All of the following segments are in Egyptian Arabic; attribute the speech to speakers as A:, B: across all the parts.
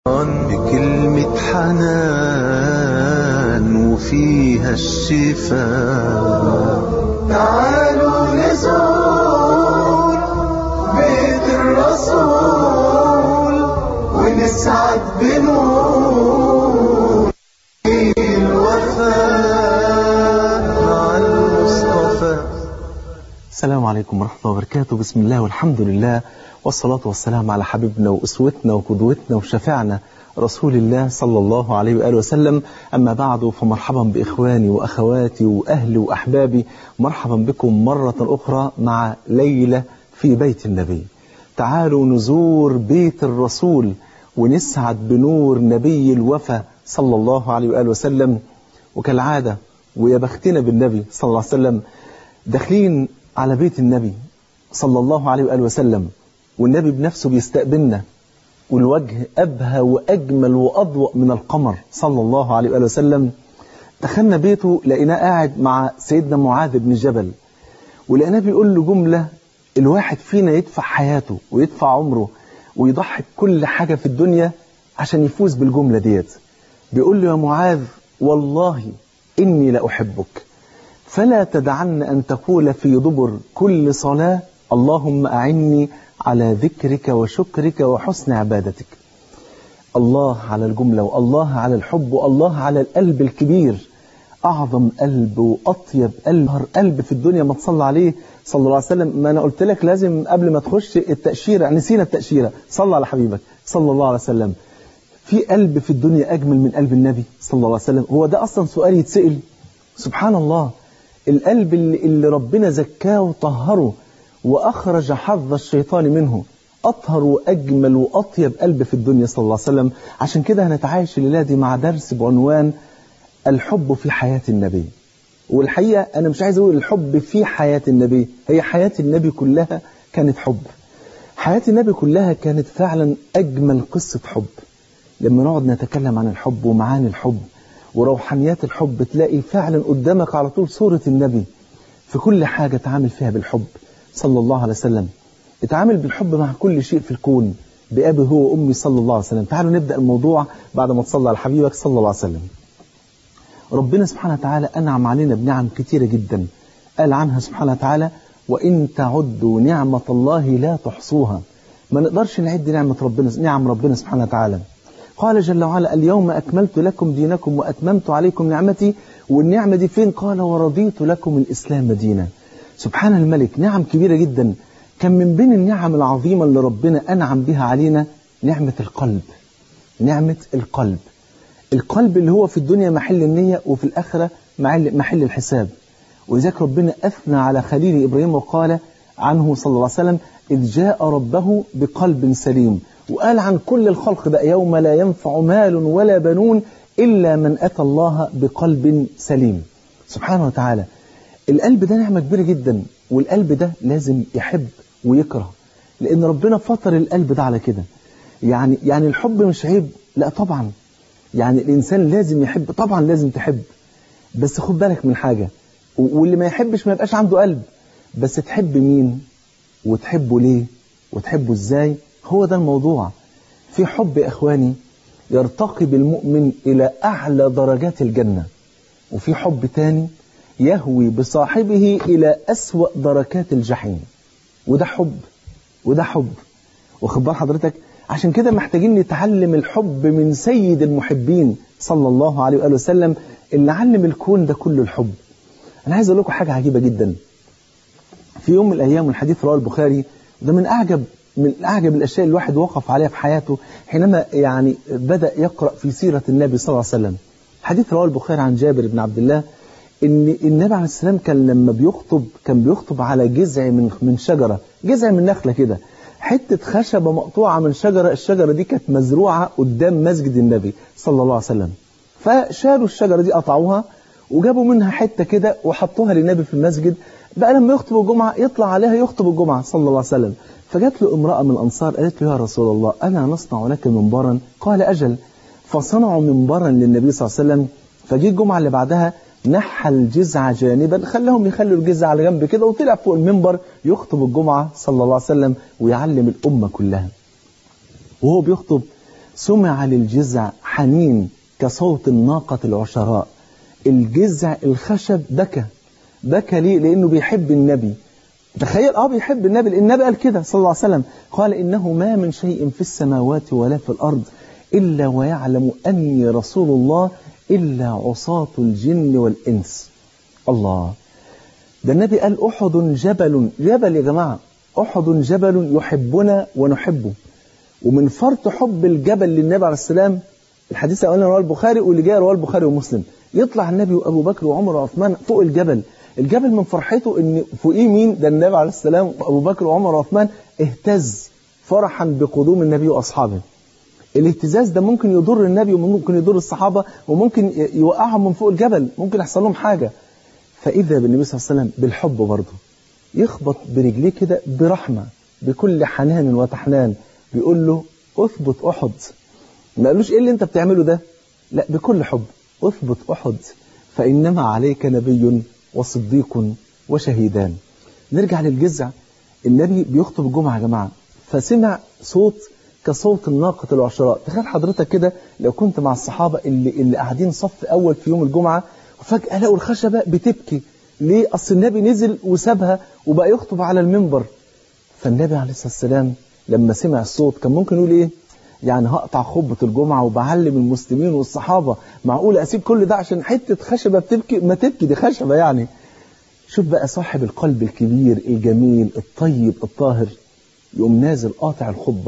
A: بكلمة حنان وفيها الشفاء
B: تعالوا نزور بيت الرسول ونسعد بنور الوفاء
A: مع المصطفى
C: السلام عليكم ورحمة الله وبركاته بسم الله والحمد لله والصلاة والسلام على حبيبنا وأسوتنا وقدوتنا وشفيعنا رسول الله صلى الله عليه وآله وسلم أما بعد فمرحبا بإخواني وأخواتي وأهلي وأحبابي مرحبا بكم مرة أخرى مع ليلة في بيت النبي تعالوا نزور بيت الرسول ونسعد بنور نبي الوفا صلى الله عليه وآله وسلم وكالعادة ويا بختنا بالنبي صلى الله عليه وسلم داخلين على بيت النبي صلى الله عليه وآله وسلم والنبي بنفسه بيستقبلنا والوجه أبهى وأجمل وأضوأ من القمر صلى الله عليه وآله وسلم دخلنا بيته لقيناه قاعد مع سيدنا معاذ بن جبل ولقيناه بيقول له جملة الواحد فينا يدفع حياته ويدفع عمره ويضحي بكل حاجة في الدنيا عشان يفوز بالجملة ديت بيقول له يا معاذ والله إني لأحبك فلا تدعن أن تقول في دبر كل صلاة اللهم أعني على ذكرك وشكرك وحسن عبادتك الله على الجملة والله على الحب والله على القلب الكبير أعظم قلب وأطيب قلب قلب في الدنيا ما تصلى عليه صلى الله عليه وسلم ما أنا قلت لك لازم قبل ما تخش التأشيرة نسينا التأشيرة صلى على حبيبك صلى الله عليه وسلم في قلب في الدنيا أجمل من قلب النبي صلى الله عليه وسلم هو ده أصلا سؤال يتسأل سبحان الله القلب اللي, اللي ربنا زكاه وطهره وأخرج حظ الشيطان منه أطهر وأجمل وأطيب قلب في الدنيا صلى الله عليه وسلم عشان كده هنتعايش الليلة دي مع درس بعنوان الحب في حياة النبي والحقيقة أنا مش عايز أقول الحب في حياة النبي هي حياة النبي كلها كانت حب حياة النبي كلها كانت فعلا أجمل قصة حب لما نقعد نتكلم عن الحب ومعاني الحب وروحانيات الحب تلاقي فعلا قدامك على طول صورة النبي في كل حاجة تعامل فيها بالحب صلى الله عليه وسلم اتعامل بالحب مع كل شيء في الكون بأبي هو وأمي صلى الله عليه وسلم تعالوا نبدأ الموضوع بعد ما تصلى على حبيبك صلى الله عليه وسلم ربنا سبحانه وتعالى أنعم علينا بنعم كثيرة جدا قال عنها سبحانه وتعالى وإن تعدوا نعمة الله لا تحصوها ما نقدرش نعد نعمة ربنا نعم ربنا سبحانه وتعالى قال جل وعلا اليوم أكملت لكم دينكم وأتممت عليكم نعمتي والنعمة دي فين قال ورضيت لكم الإسلام دينا سبحان الملك نعم كبيرة جدا كان من بين النعم العظيمة اللي ربنا أنعم بها علينا نعمة القلب نعمة القلب القلب اللي هو في الدنيا محل النية وفي الآخرة محل الحساب ولذلك ربنا أثنى على خليل إبراهيم وقال عنه صلى الله عليه وسلم إذ جاء ربه بقلب سليم وقال عن كل الخلق بقى يوم لا ينفع مال ولا بنون إلا من أتى الله بقلب سليم سبحانه وتعالى القلب ده نعمة كبيرة جدا والقلب ده لازم يحب ويكره لأن ربنا فطر القلب ده على كده يعني يعني الحب مش عيب لا طبعا يعني الإنسان لازم يحب طبعا لازم تحب بس خد بالك من حاجة واللي ما يحبش ما يبقاش عنده قلب بس تحب مين وتحبه ليه وتحبه ازاي هو ده الموضوع في حب يا إخواني يرتقي بالمؤمن إلى أعلى درجات الجنة وفي حب تاني يهوي بصاحبه إلى أسوأ دركات الجحيم وده حب وده حب واخد بال حضرتك عشان كده محتاجين نتعلم الحب من سيد المحبين صلى الله عليه وآله وسلم اللي علم الكون ده كله الحب أنا عايز أقول لكم حاجة عجيبة جدا في يوم من الأيام والحديث رواه البخاري ده من أعجب من أعجب الأشياء اللي الواحد وقف عليها في حياته حينما يعني بدأ يقرأ في سيرة النبي صلى الله عليه وسلم حديث رواه البخاري عن جابر بن عبد الله ان النبي عليه السلام كان لما بيخطب كان بيخطب على جذع من من شجره جذع من نخله كده حته خشبه مقطوعه من شجره الشجره دي كانت مزروعه قدام مسجد النبي صلى الله عليه وسلم فشالوا الشجره دي قطعوها وجابوا منها حته كده وحطوها للنبي في المسجد بقى لما يخطب الجمعه يطلع عليها يخطب الجمعه صلى الله عليه وسلم فجات له امراه من الانصار قالت له يا رسول الله انا نصنع لك منبرا قال اجل فصنعوا منبرا للنبي صلى الله عليه وسلم فجي الجمعه اللي بعدها نحى الجزع جانبا خلاهم يخلوا الجزع على جنب كده وطلع فوق المنبر يخطب الجمعة صلى الله عليه وسلم ويعلم الأمة كلها وهو بيخطب سمع للجزع حنين كصوت الناقة العشراء الجزع الخشب بكى بكى ليه لأنه بيحب النبي تخيل اه بيحب النبي لأن النبي قال كده صلى الله عليه وسلم قال إنه ما من شيء في السماوات ولا في الأرض إلا ويعلم أني رسول الله إلا عصاة الجن والإنس الله ده النبي قال أحد جبل جبل يا جماعة أحد جبل يحبنا ونحبه ومن فرط حب الجبل للنبي عليه السلام الحديث اللي رواه البخاري واللي جاي رواه البخاري ومسلم يطلع النبي وابو بكر وعمر وعثمان فوق الجبل الجبل من فرحته ان فوقيه مين ده النبي عليه السلام وابو بكر وعمر وعثمان اهتز فرحا بقدوم النبي واصحابه الاهتزاز ده ممكن يضر النبي وممكن يضر الصحابه وممكن يوقعهم من فوق الجبل ممكن يحصل لهم حاجه فاذا بالنبي صلى الله عليه وسلم بالحب برضه يخبط برجليه كده برحمه بكل حنان وتحنان بيقول له اثبت احد ما قالوش ايه اللي انت بتعمله ده لا بكل حب اثبت احد فانما عليك نبي وصديق وشهيدان نرجع للجزع النبي بيخطب الجمعه يا جماعه فسمع صوت كصوت الناقة العشراء تخيل حضرتك كده لو كنت مع الصحابة اللي, اللي قاعدين صف أول في يوم الجمعة وفجأة لقوا الخشبة بتبكي ليه أصل النبي نزل وسابها وبقى يخطب على المنبر فالنبي عليه الصلاة والسلام لما سمع الصوت كان ممكن يقول إيه يعني هقطع خطبة الجمعة وبعلم المسلمين والصحابة معقول أسيب كل ده عشان حتة خشبة بتبكي ما تبكي دي خشبة يعني شوف بقى صاحب القلب الكبير الجميل الطيب الطاهر يقوم نازل قاطع الخطبة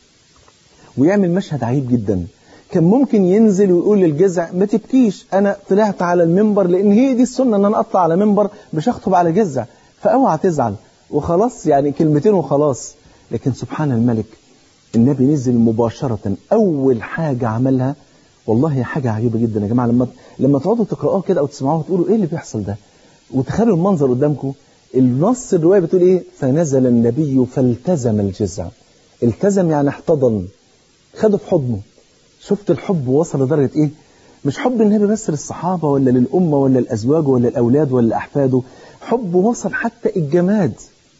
C: ويعمل مشهد عجيب جدا كان ممكن ينزل ويقول للجزع ما تبكيش انا طلعت على المنبر لان هي دي السنه ان انا اطلع على منبر مش اخطب على جزع فاوعى تزعل وخلاص يعني كلمتين وخلاص لكن سبحان الملك النبي نزل مباشره اول حاجه عملها والله حاجه عجيبه جدا يا جماعه لما لما تقعدوا تقراوها كده او تسمعوها تقولوا ايه اللي بيحصل ده وتخيلوا المنظر قدامكم النص الروايه بتقول ايه فنزل النبي فالتزم الجزع التزم يعني احتضن خده في حضنه شفت الحب وصل لدرجة ايه مش حب النبي بس للصحابة ولا للأمة ولا الأزواج ولا الأولاد ولا أحفاده حب وصل حتى الجماد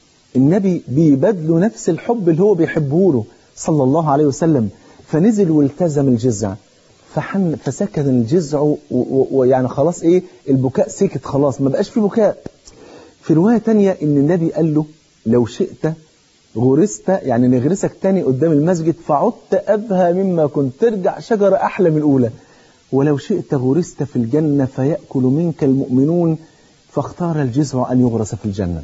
C: النبي بيبادله نفس الحب اللي هو بيحبه له صلى الله عليه وسلم فنزل والتزم الجزع فحن فسكن الجزع ويعني خلاص ايه البكاء سكت خلاص ما بقاش في بكاء في رواية تانية ان النبي قال له لو شئت غرست يعني نغرسك تاني قدام المسجد فعدت أبهى مما كنت ترجع شجرة أحلى من الأولى ولو شئت غرست في الجنة فيأكل منك المؤمنون فاختار الجزع أن يغرس في الجنة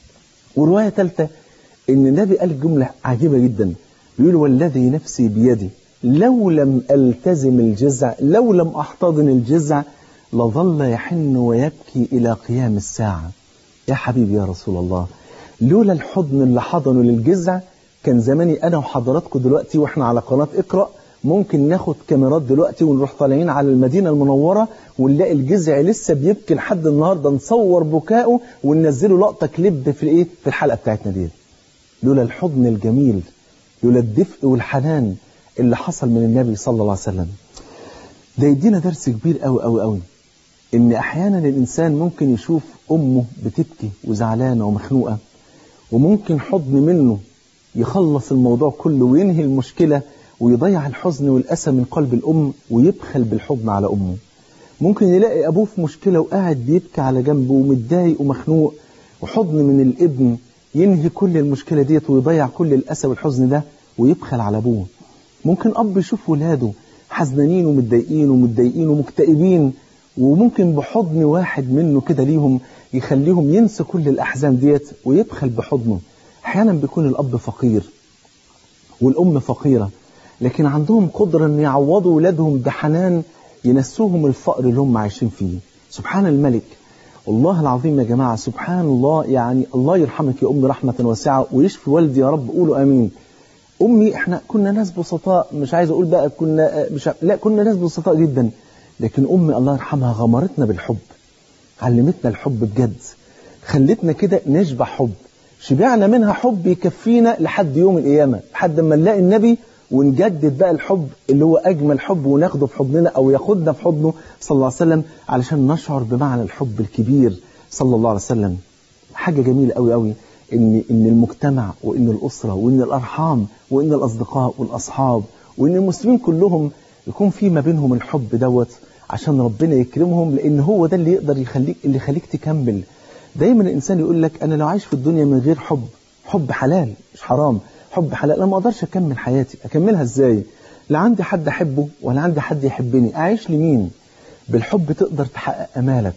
C: ورواية ثالثة إن النبي قال جملة عجيبة جدا يقول والذي نفسي بيدي لو لم ألتزم الجزع لو لم أحتضن الجزع لظل يحن ويبكي إلى قيام الساعة يا حبيبي يا رسول الله لولا الحضن اللي حضنه للجزع كان زماني انا وحضراتكم دلوقتي واحنا على قناه اقرا ممكن ناخد كاميرات دلوقتي ونروح طالعين على المدينه المنوره ونلاقي الجزع لسه بيبكي لحد النهارده نصور بكائه وننزله لقطه كليب في الايه في الحلقه بتاعتنا دي لولا الحضن الجميل لولا الدفء والحنان اللي حصل من النبي صلى الله عليه وسلم ده يدينا درس كبير قوي قوي قوي ان احيانا الانسان ممكن يشوف امه بتبكي وزعلانه ومخنوقه وممكن حضن منه يخلص الموضوع كله وينهي المشكلة ويضيع الحزن والأسى من قلب الأم ويبخل بالحضن على أمه ممكن يلاقي أبوه في مشكلة وقاعد بيبكي على جنبه ومتضايق ومخنوق وحضن من الابن ينهي كل المشكلة ديت ويضيع كل الأسى والحزن ده ويبخل على أبوه ممكن أب يشوف ولاده حزنانين ومتضايقين ومتضايقين ومكتئبين وممكن بحضن واحد منه كده ليهم يخليهم ينسوا كل الأحزان ديت ويبخل بحضنه أحيانا بيكون الأب فقير والأم فقيرة لكن عندهم قدرة أن يعوضوا ولادهم بحنان ينسوهم الفقر اللي هم عايشين فيه سبحان الملك والله العظيم يا جماعة سبحان الله يعني الله يرحمك يا أمي رحمة واسعة ويشفي والدي يا رب قولوا آمين أمي إحنا كنا ناس بسطاء مش عايز أقول بقى كنا مش لا كنا ناس بسطاء جدا لكن أمي الله يرحمها غمرتنا بالحب علمتنا الحب بجد خلتنا كده نشبع حب شبعنا منها حب يكفينا لحد يوم القيامة لحد ما نلاقي النبي ونجدد بقى الحب اللي هو أجمل حب وناخده في حضننا أو ياخدنا في حضنه صلى الله عليه وسلم علشان نشعر بمعنى الحب الكبير صلى الله عليه وسلم حاجة جميلة قوي قوي إن إن المجتمع وإن الأسرة وإن الأرحام وإن الأصدقاء والأصحاب وان المسلمين كلهم يكون في ما بينهم الحب دوت عشان ربنا يكرمهم لان هو ده اللي يقدر يخليك اللي يخليك تكمل دايما الانسان يقول لك انا لو عايش في الدنيا من غير حب حب حلال مش حرام حب حلال انا ما اقدرش اكمل حياتي اكملها ازاي لا عندي حد احبه ولا عندي حد يحبني اعيش لمين بالحب تقدر تحقق امالك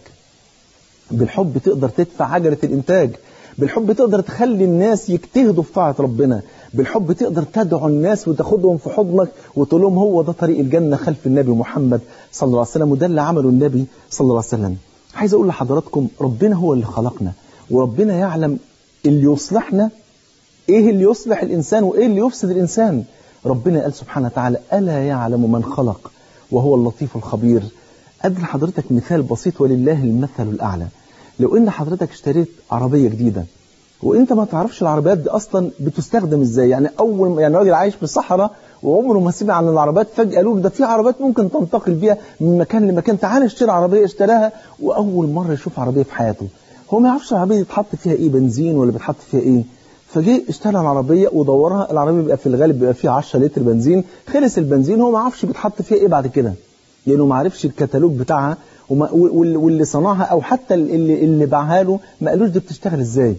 C: بالحب تقدر تدفع عجلة الإنتاج بالحب تقدر تخلي الناس يجتهدوا في طاعة ربنا بالحب تقدر تدعو الناس وتاخدهم في حضنك وتقول لهم هو ده طريق الجنة خلف النبي محمد صلى الله عليه وسلم وده اللي عمله النبي صلى الله عليه وسلم عايز أقول لحضراتكم ربنا هو اللي خلقنا وربنا يعلم اللي يصلحنا إيه اللي يصلح الإنسان وإيه اللي يفسد الإنسان ربنا قال سبحانه وتعالى ألا يعلم من خلق وهو اللطيف الخبير أدي لحضرتك مثال بسيط ولله المثل الأعلى لو إن حضرتك اشتريت عربية جديدة وانت ما تعرفش العربيات دي اصلا بتستخدم ازاي يعني اول يعني راجل عايش في الصحراء وعمره ما سمع عن العربيات فجاه قالوا له ده في عربيات ممكن تنتقل بيها من مكان لمكان تعال اشتري عربيه اشتراها واول مره يشوف عربيه في حياته هو ما يعرفش العربيه دي بتحط فيها ايه بنزين ولا بتحط فيها ايه فجه اشترى العربيه ودورها العربيه بيبقى في الغالب بيبقى فيها 10 لتر بنزين خلص البنزين هو ما يعرفش بيتحط فيها ايه بعد كده لانه ما عرفش الكتالوج بتاعها وما واللي صنعها او حتى اللي اللي باعها له ما قالوش دي بتشتغل ازاي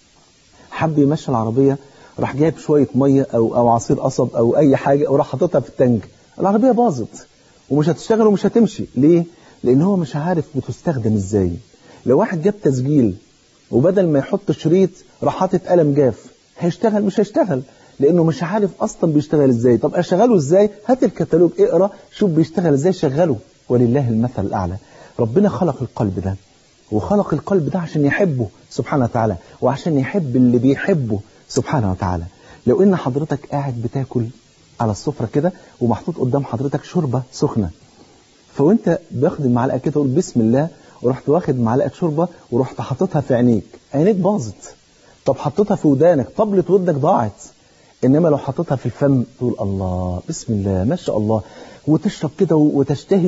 C: حب يمشي العربيه راح جايب شويه ميه او او عصير قصب او اي حاجه وراح حاططها في التانك العربيه باظت ومش هتشتغل ومش هتمشي ليه لان هو مش عارف بتستخدم ازاي لو واحد جاب تسجيل وبدل ما يحط شريط راح حاطط قلم جاف هيشتغل مش هيشتغل لانه مش عارف اصلا بيشتغل ازاي طب اشغله ازاي هات الكتالوج اقرا شوف بيشتغل ازاي شغله ولله المثل الاعلى ربنا خلق القلب ده وخلق القلب ده عشان يحبه سبحانه وتعالى وعشان يحب اللي بيحبه سبحانه وتعالى لو ان حضرتك قاعد بتاكل على السفرة كده ومحطوط قدام حضرتك شوربة سخنة فوانت باخد المعلقة كده تقول بسم الله ورحت واخد معلقة شوربة ورحت حاططها في عينيك عينيك باظت طب حطيتها في ودانك طبلة ودنك ضاعت انما لو حطيتها في الفم تقول الله بسم الله ما شاء الله وتشرب كده وتشتهي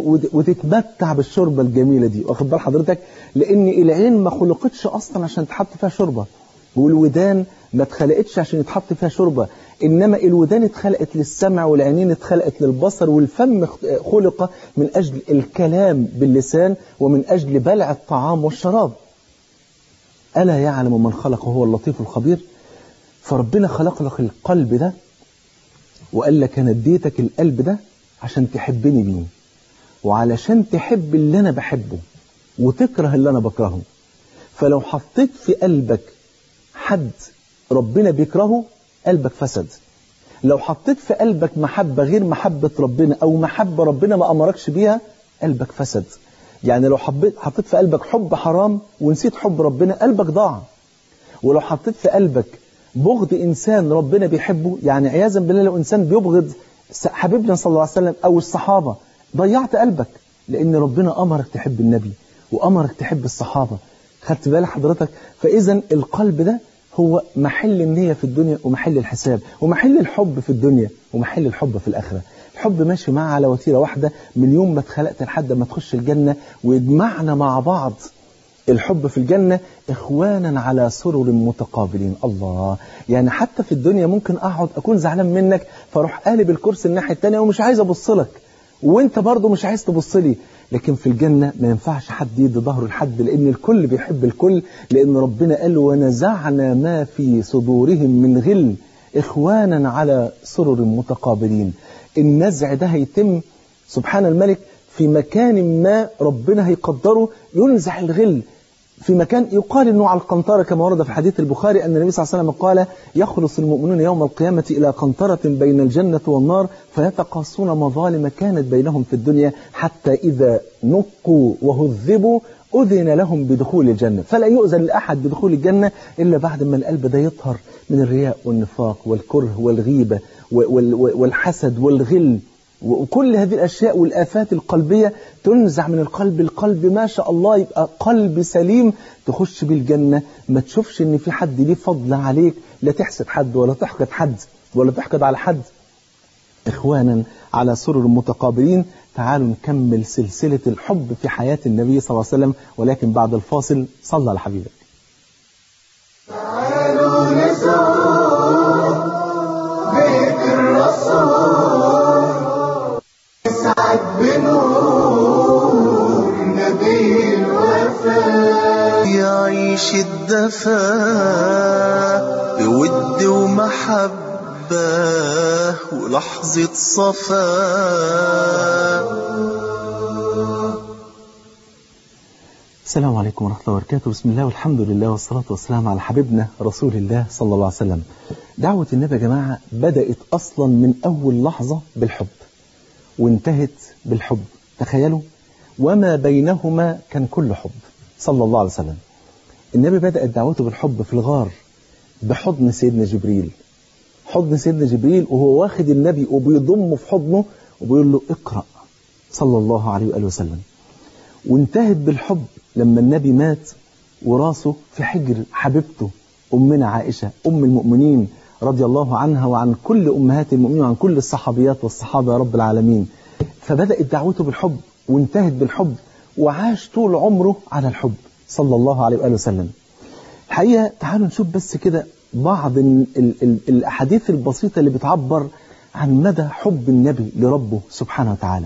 C: وتتمتع بالشوربه الجميله دي واخد بال حضرتك لان العين ما خلقتش اصلا عشان تحط فيها شوربه والودان ما اتخلقتش عشان يتحط فيها شوربه انما الودان اتخلقت للسمع والعينين اتخلقت للبصر والفم خلق من اجل الكلام باللسان ومن اجل بلع الطعام والشراب الا يعلم من خلق وهو اللطيف الخبير فربنا خلق لك القلب ده وقال لك انا اديتك القلب ده عشان تحبني بيه وعلشان تحب اللي انا بحبه وتكره اللي انا بكرهه فلو حطيت في قلبك حد ربنا بيكرهه قلبك فسد لو حطيت في قلبك محبة غير محبة ربنا أو محبة ربنا ما أمركش بيها قلبك فسد يعني لو حبيت حطيت في قلبك حب حرام ونسيت حب ربنا قلبك ضاع ولو حطيت في قلبك بغض إنسان ربنا بيحبه يعني عياذا بالله لو إنسان بيبغض حبيبنا صلى الله عليه وسلم أو الصحابة ضيعت قلبك لأن ربنا أمرك تحب النبي وأمرك تحب الصحابة خدت بالك حضرتك فإذا القلب ده هو محل النية في الدنيا ومحل الحساب ومحل الحب في الدنيا ومحل الحب في الآخرة الحب ماشي معاه على وتيرة واحدة من يوم ما اتخلقت لحد ما تخش الجنة ويجمعنا مع بعض الحب في الجنة إخوانا على سرر متقابلين الله يعني حتى في الدنيا ممكن أقعد أكون زعلان منك فاروح قالب الكرسي الناحية التانية ومش عايز أبص لك وانت برضه مش عايز تبص لي لكن في الجنة ما ينفعش حد يدي ظهره لحد لأن الكل بيحب الكل لأن ربنا قال ونزعنا ما في صدورهم من غل إخوانا على سرر متقابلين النزع ده هيتم سبحان الملك في مكان ما ربنا هيقدره ينزع الغل في مكان يقال انه على القنطره كما ورد في حديث البخاري ان النبي صلى الله عليه وسلم قال يخلص المؤمنون يوم القيامه الى قنطره بين الجنه والنار فيتقاصون مظالم كانت بينهم في الدنيا حتى اذا نقوا وهذبوا أذن لهم بدخول الجنة فلا يؤذن لأحد بدخول الجنة إلا بعد ما القلب ده يطهر من الرياء والنفاق والكره والغيبة والحسد والغل وكل هذه الأشياء والآفات القلبية تنزع من القلب القلب ما شاء الله يبقى قلب سليم تخش بالجنة ما تشوفش ان في حد ليه فضل عليك لا تحسد حد ولا تحقد حد ولا تحقد على حد إخوانا على سرر متقابلين تعالوا نكمل سلسلة الحب في حياة النبي صلى الله عليه وسلم ولكن بعد الفاصل صلى على حبيبك
B: تعالوا نزور بيت الرسول الرسول اسعد بنور نبي الوفاء
A: يعيش الدفا بود ومحبة ولحظة صفاء
C: السلام عليكم ورحمة الله وبركاته بسم الله والحمد لله والصلاة والسلام على حبيبنا رسول الله صلى الله عليه وسلم دعوة النبي يا جماعة بدأت أصلا من أول لحظة بالحب وانتهت بالحب تخيلوا وما بينهما كان كل حب صلى الله عليه وسلم النبي بدأت دعوته بالحب في الغار بحضن سيدنا جبريل حضن سيدنا جبريل وهو واخد النبي وبيضمه في حضنه وبيقول له اقرأ صلى الله عليه وآله وسلم وانتهت بالحب لما النبي مات وراسه في حجر حبيبته أمنا عائشة أم المؤمنين رضي الله عنها وعن كل أمهات المؤمنين وعن كل الصحابيات والصحابة يا رب العالمين فبدأت دعوته بالحب وانتهت بالحب وعاش طول عمره على الحب صلى الله عليه وآله وسلم الحقيقة تعالوا نشوف بس كده بعض ال ال ال الأحاديث البسيطة اللي بتعبر عن مدى حب النبي لربه سبحانه وتعالى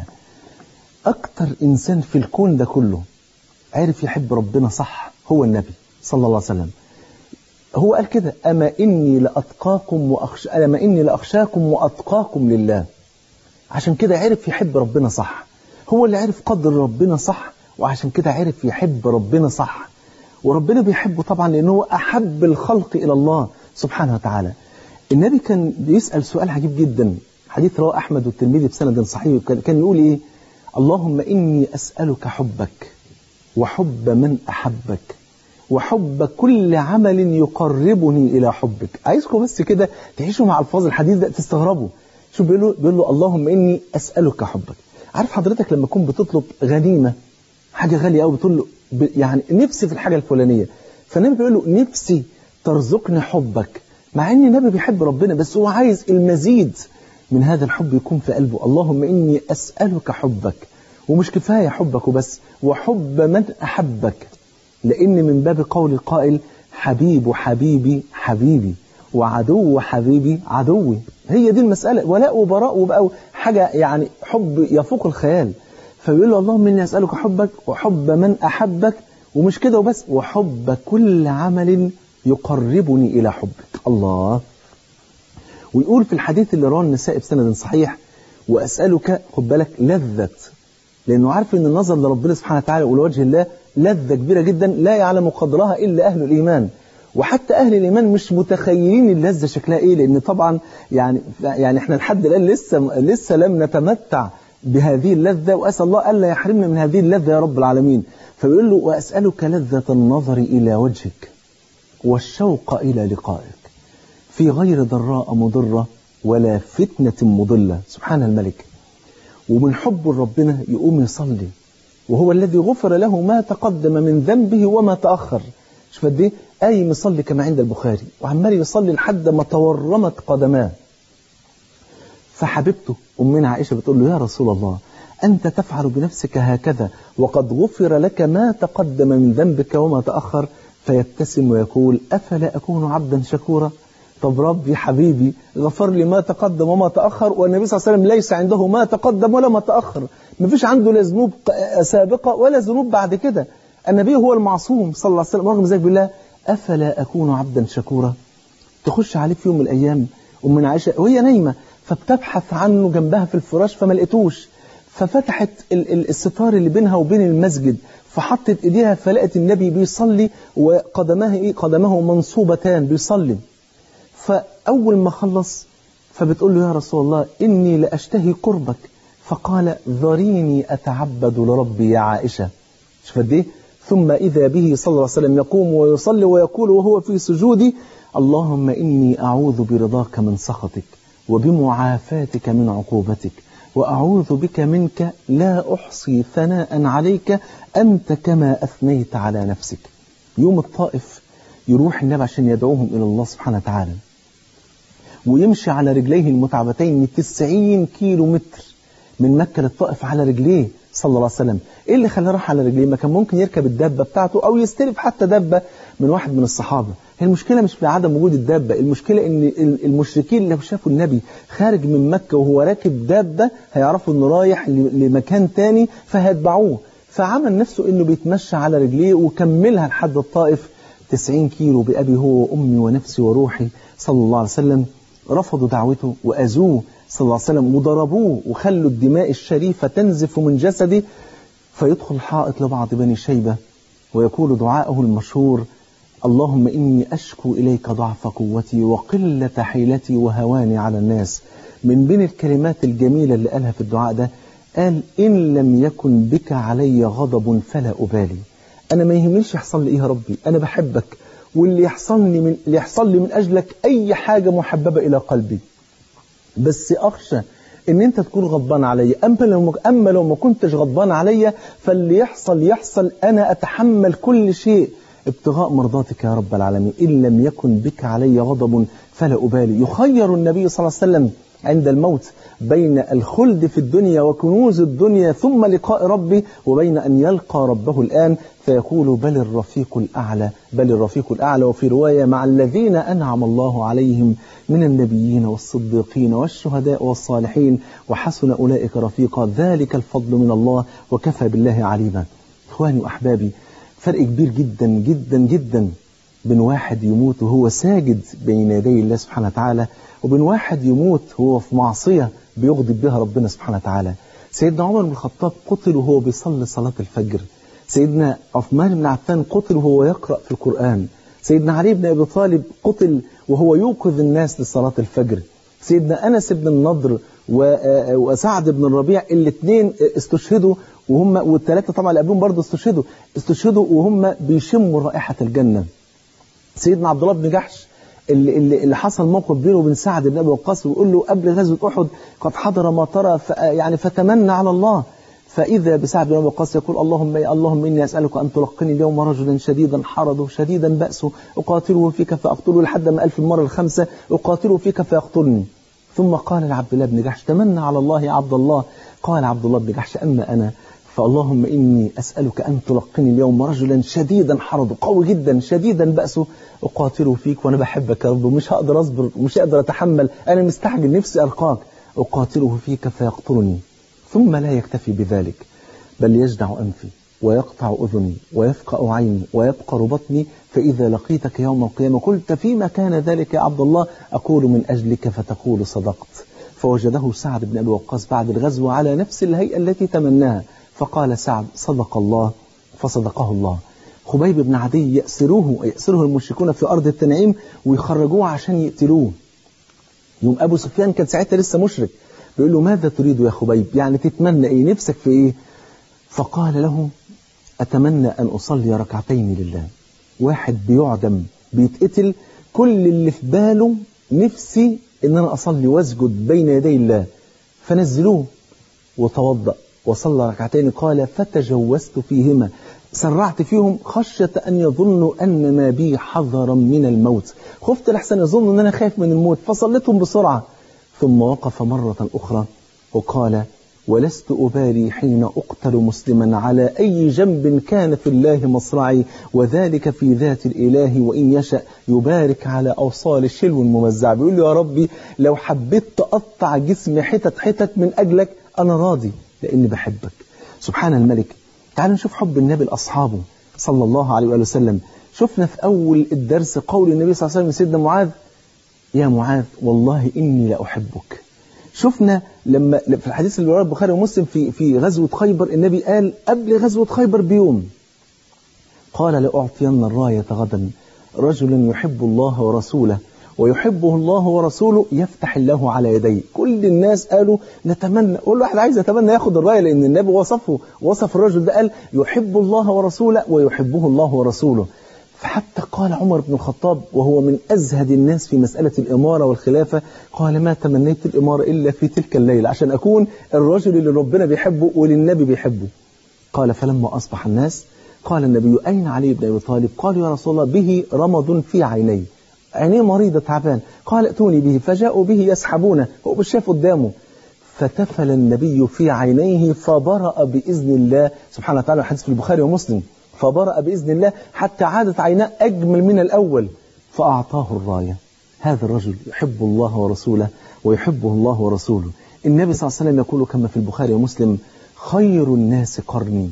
C: أكتر إنسان في الكون ده كله عرف يحب ربنا صح هو النبي صلى الله عليه وسلم هو قال كده أما إني لأتقاكم وأخش... أما إني لأخشاكم وأتقاكم لله عشان كده عرف يحب ربنا صح هو اللي عرف قدر ربنا صح وعشان كده عرف يحب ربنا صح وربنا بيحبه طبعا لأنه أحب الخلق إلى الله سبحانه وتعالى النبي كان بيسأل سؤال عجيب جدا حديث رواه أحمد والترمذي بسند صحيح كان يقول إيه اللهم إني أسألك حبك وحب من أحبك وحب كل عمل يقربني إلى حبك عايزكم بس كده تعيشوا مع الفاظ الحديث ده تستغربوا شوف بيقول له, بيقول له اللهم إني أسألك حبك عارف حضرتك لما تكون بتطلب غنيمة حاجة غالية أوي بتقول له يعني نفسي في الحاجة الفلانية فالنبي بيقول له نفسي ترزقني حبك مع ان النبي بيحب ربنا بس هو عايز المزيد من هذا الحب يكون في قلبه اللهم إني أسألك حبك ومش كفاية حبك وبس وحب من أحبك لأن من باب قول القائل حبيب حبيبي حبيبي وعدو حبيبي عدوي هي دي المسألة ولاء وبراء وبقى حاجة يعني حب يفوق الخيال فبيقول له اللهم إني أسألك حبك وحب من أحبك ومش كده وبس وحب كل عمل يقربني إلى حبك الله ويقول في الحديث اللي رواه النساء بسند صحيح وأسألك خد بالك لذة لأنه عارف أن النظر لربنا سبحانه وتعالى ولوجه الله لذة كبيرة جدا لا يعلم قدرها إلا أهل الإيمان وحتى أهل الإيمان مش متخيلين اللذة شكلها إيه لأن طبعا يعني يعني إحنا لحد الآن لسه لسه لم نتمتع بهذه اللذة وأسأل الله ألا يحرمنا من هذه اللذة يا رب العالمين فبيقول له وأسألك لذة النظر إلى وجهك والشوق إلى لقائك في غير ضراء مضرة ولا فتنة مضلة سبحان الملك ومن حب ربنا يقوم يصلي وهو الذي غفر له ما تقدم من ذنبه وما تأخر شوف قد ايه قايم يصلي كما عند البخاري وعمال يصلي لحد ما تورمت قدماه فحبيبته أمنا عائشة بتقول له يا رسول الله أنت تفعل بنفسك هكذا وقد غفر لك ما تقدم من ذنبك وما تأخر فيبتسم ويقول أفلا أكون عبدا شكورا طب ربي حبيبي غفر لي ما تقدم وما تأخر والنبي صلى الله عليه وسلم ليس عنده ما تقدم ولا ما تأخر ما فيش عنده لا ذنوب سابقة ولا ذنوب بعد كده النبي هو المعصوم صلى الله عليه وسلم رغم ذلك بالله أفلا أكون عبدا شكورا تخش عليه في يوم من الأيام أمنا عائشة وهي نايمة فبتبحث عنه جنبها في الفراش فما لقيتوش ففتحت الستار اللي بينها وبين المسجد فحطت ايديها فلقت النبي بيصلي وقدماه ايه قدمه منصوبتان بيصلي فأول ما خلص فبتقول له يا رسول الله إني لأشتهي قربك فقال ذريني أتعبد لربي يا عائشة شوف قد ايه ثم إذا به صلى الله عليه وسلم يقوم ويصلي ويقول وهو في سجودي اللهم إني أعوذ برضاك من سخطك وبمعافاتك من عقوبتك وأعوذ بك منك لا أحصي ثناء عليك أنت كما أثنيت على نفسك يوم الطائف يروح النبي عشان يدعوهم إلى الله سبحانه وتعالى ويمشي على رجليه المتعبتين 90 كيلو متر من مكة للطائف على رجليه صلى الله عليه وسلم إيه اللي خلاه راح على رجليه ما كان ممكن يركب الدابة بتاعته أو يستلف حتى دابة من واحد من الصحابة هي المشكلة مش في عدم وجود الدابة المشكلة ان المشركين لو شافوا النبي خارج من مكة وهو راكب دابة هيعرفوا انه رايح لمكان تاني فهيتبعوه فعمل نفسه انه بيتمشى على رجليه وكملها لحد الطائف 90 كيلو بأبي هو وأمي ونفسي وروحي صلى الله عليه وسلم رفضوا دعوته وأذوه صلى الله عليه وسلم وضربوه وخلوا الدماء الشريفة تنزف من جسده فيدخل الحائط لبعض بني شيبة ويقول دعاءه المشهور اللهم إني أشكو إليك ضعف قوتي وقلة حيلتي وهواني على الناس من بين الكلمات الجميلة اللي قالها في الدعاء ده قال إن لم يكن بك علي غضب فلا أبالي أنا ما يهمنيش يحصل لي إيه يا ربي أنا بحبك واللي يحصل لي من اللي يحصل لي من أجلك أي حاجة محببة إلى قلبي بس أخشى ان انت تكون غضبان عليا اما لو اما لو ما كنتش غضبان عليا فاللي يحصل يحصل انا اتحمل كل شيء ابتغاء مرضاتك يا رب العالمين ان لم يكن بك علي غضب فلا ابالي يخير النبي صلى الله عليه وسلم عند الموت بين الخلد في الدنيا وكنوز الدنيا ثم لقاء ربي وبين أن يلقى ربه الآن فيقول بل الرفيق الأعلى بل الرفيق الأعلى وفي رواية مع الذين أنعم الله عليهم من النبيين والصديقين والشهداء والصالحين وحسن أولئك رفيقا ذلك الفضل من الله وكفى بالله عليما إخواني وأحبابي فرق كبير جدا جدا جدا بين واحد يموت وهو ساجد بين يدي الله سبحانه وتعالى وبين واحد يموت وهو في معصية بيغضب بها ربنا سبحانه وتعالى سيدنا عمر بن الخطاب قتل وهو بيصلي صلاة الفجر سيدنا عثمان بن عفان قتل وهو يقرأ في القرآن سيدنا علي بن أبي طالب قتل وهو يوقظ الناس لصلاة الفجر سيدنا أنس بن النضر وسعد بن الربيع الاثنين استشهدوا وهم والثلاثة طبعا اللي قبلهم برضه استشهدوا استشهدوا وهم بيشموا رائحة الجنة سيدنا عبد الله بن جحش اللي, اللي, اللي حصل موقف بينه وبين سعد بن ابي وقاص ويقول له قبل غزوه احد قد حضر ما ترى يعني فتمنى على الله فاذا بسعد بن ابي وقاص يقول اللهم اللهم اني اسالك ان تلقني اليوم رجلا شديدا حرضه شديدا باسه اقاتله فيك فاقتله لحد ما الف المره الخمسه اقاتله فيك فيقتلني ثم قال لعبد الله بن جحش تمنى على الله يا عبد الله قال عبد الله بن جحش اما انا فاللهم إني أسألك أن تلقني اليوم رجلا شديدا حرضه قوي جدا شديدا بأسه أقاتله فيك وأنا بحبك يا رب ومش هقدر أصبر ومش هقدر أتحمل أنا مستعجل نفسي ألقاك أقاتله فيك فيقتلني ثم لا يكتفي بذلك بل يجدع أنفي ويقطع أذني ويفقأ عيني ويبقر بطني فإذا لقيتك يوم القيامة قلت فيما كان ذلك يا عبد الله أقول من أجلك فتقول صدقت فوجده سعد بن أبي وقاص بعد الغزو على نفس الهيئة التي تمناها فقال سعد صدق الله فصدقه الله خبيب بن عدي يأسروه يأسره المشركون في أرض التنعيم ويخرجوه عشان يقتلوه يوم أبو سفيان كان ساعتها لسه مشرك بيقول له ماذا تريد يا خبيب يعني تتمنى إيه نفسك في إيه فقال له أتمنى أن أصلي ركعتين لله واحد بيعدم بيتقتل كل اللي في باله نفسي إن أنا أصلي واسجد بين يدي الله فنزلوه وتوضأ وصلى ركعتين قال فتجوزت فيهما سرعت فيهم خشية أن يظنوا أن ما بي حذرا من الموت خفت لحسن يظنوا أن أنا خايف من الموت فصليتهم بسرعة ثم وقف مرة أخرى وقال ولست أبالي حين أقتل مسلما على أي جنب كان في الله مصرعي وذلك في ذات الإله وإن يشأ يبارك على أوصال الشلو الممزع بيقول له يا ربي لو حبيت تقطع جسمي حتت حتت من أجلك أنا راضي لأني بحبك سبحان الملك تعال نشوف حب النبي لأصحابه صلى الله عليه وآله وسلم شفنا في أول الدرس قول النبي صلى الله عليه وسلم سيدنا معاذ يا معاذ والله إني لأحبك شفنا لما في الحديث اللي رواه البخاري ومسلم في في غزوة خيبر النبي قال قبل غزوة خيبر بيوم قال لأعطين الراية غدا رجل يحب الله ورسوله ويحبه الله ورسوله يفتح الله على يديه كل الناس قالوا نتمنى كل واحد عايز يتمنى ياخد الرايه لان النبي وصفه وصف الرجل ده قال يحب الله ورسوله ويحبه الله ورسوله فحتى قال عمر بن الخطاب وهو من أزهد الناس في مسألة الإمارة والخلافة قال ما تمنيت الإمارة إلا في تلك الليلة عشان أكون الرجل اللي ربنا بيحبه والنبي بيحبه قال فلما أصبح الناس قال النبي أين علي بن أبي طالب قالوا يا رسول الله به رمض في عينيه عينيه مريضة تعبان قال ائتوني به فجاءوا به يسحبونه هو مش شايف قدامه فتفل النبي في عينيه فبرأ بإذن الله سبحانه وتعالى الحديث في البخاري ومسلم فبرأ بإذن الله حتى عادت عيناه أجمل من الأول فأعطاه الراية هذا الرجل يحب الله ورسوله ويحبه الله ورسوله النبي صلى الله عليه وسلم يقول كما في البخاري ومسلم خير الناس قرني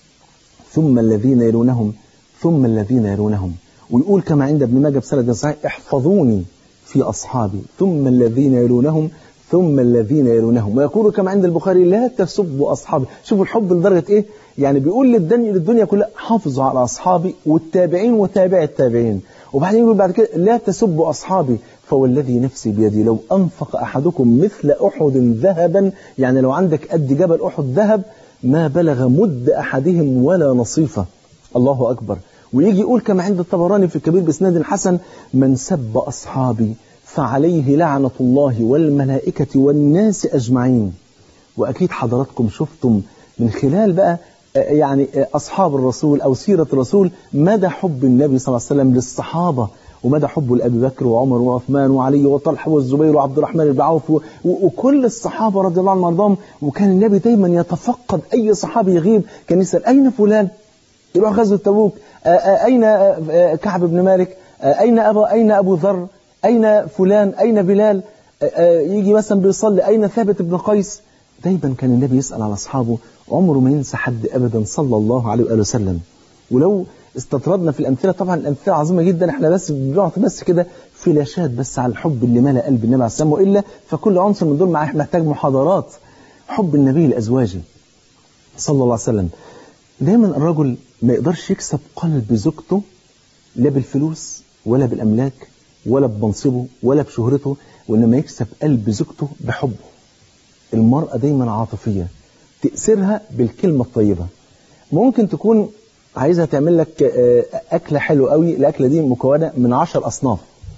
C: ثم الذين يلونهم ثم الذين يلونهم ويقول كما عند ابن ماجه بسند صحيح احفظوني في أصحابي ثم الذين يلونهم ثم الذين يلونهم ويقول كما عند البخاري لا تسبوا أصحابي شوفوا الحب لدرجة إيه يعني بيقول للدنيا, للدنيا كلها حافظوا على أصحابي والتابعين وتابع التابعين وبعدين يقول بعد كده لا تسبوا أصحابي فوالذي نفسي بيدي لو أنفق أحدكم مثل أحد ذهبا يعني لو عندك قد جبل أحد ذهب ما بلغ مد أحدهم ولا نصيفة الله أكبر ويجي يقول كما عند الطبراني في الكبير بإسناد حسن من سب أصحابي فعليه لعنة الله والملائكة والناس أجمعين وأكيد حضراتكم شفتم من خلال بقى يعني أصحاب الرسول أو سيرة الرسول مدى حب النبي صلى الله عليه وسلم للصحابة ومدى حبه لأبي بكر وعمر وعثمان وعلي وطلحة والزبير وعبد الرحمن بن عوف وكل الصحابة رضي الله عنهم وارضاهم وكان النبي دايما يتفقد أي صحابي يغيب كان يسأل أين فلان يروح غزوة تبوك أين كعب بن مالك أين أبا أين أبو ذر أين فلان أين بلال يجي مثلا بيصلي أين ثابت بن قيس دايما كان النبي يسأل على أصحابه عمره ما ينسى حد أبدا صلى الله عليه وآله وسلم ولو استطردنا في الأمثلة طبعا الأمثلة عظيمة جدا احنا بس بنعطي بس كده فلاشات بس على الحب اللي ملأ قلب النبي عليه السلام وإلا فكل عنصر من دول معاه محتاج محاضرات حب النبي لأزواجه صلى الله عليه وسلم دايما الرجل ما يقدرش يكسب قلب زوجته لا بالفلوس ولا بالأملاك ولا بمنصبه ولا بشهرته وإنما يكسب قلب زوجته بحبه المرأة دايما عاطفية تأثيرها بالكلمة الطيبة ممكن تكون عايزها تعمل لك أكلة حلوة قوي الأكلة دي مكونة من عشر أصناف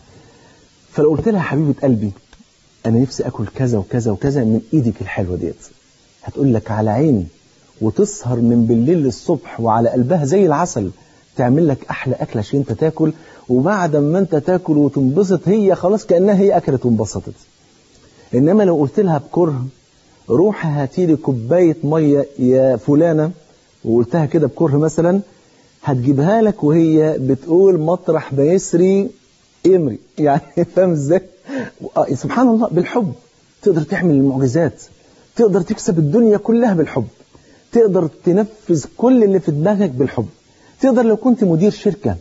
C: فلو قلت لها حبيبة قلبي أنا نفسي أكل كذا وكذا وكذا من إيدك الحلوة ديت هتقول لك على عيني وتسهر من بالليل للصبح وعلى قلبها زي العسل تعمل لك أحلى أكلة عشان أنت تاكل وبعد ما أنت تاكل وتنبسط هي خلاص كأنها هي أكلت وانبسطت إنما لو قلت لها بكره روحي هاتي لي كوباية مية يا فلانة وقلتها كده بكره مثلا هتجيبها لك وهي بتقول مطرح ما يسري امري يعني فاهم ازاي سبحان الله بالحب تقدر تعمل المعجزات تقدر تكسب الدنيا كلها بالحب تقدر تنفذ كل اللي في دماغك بالحب تقدر لو كنت مدير شركة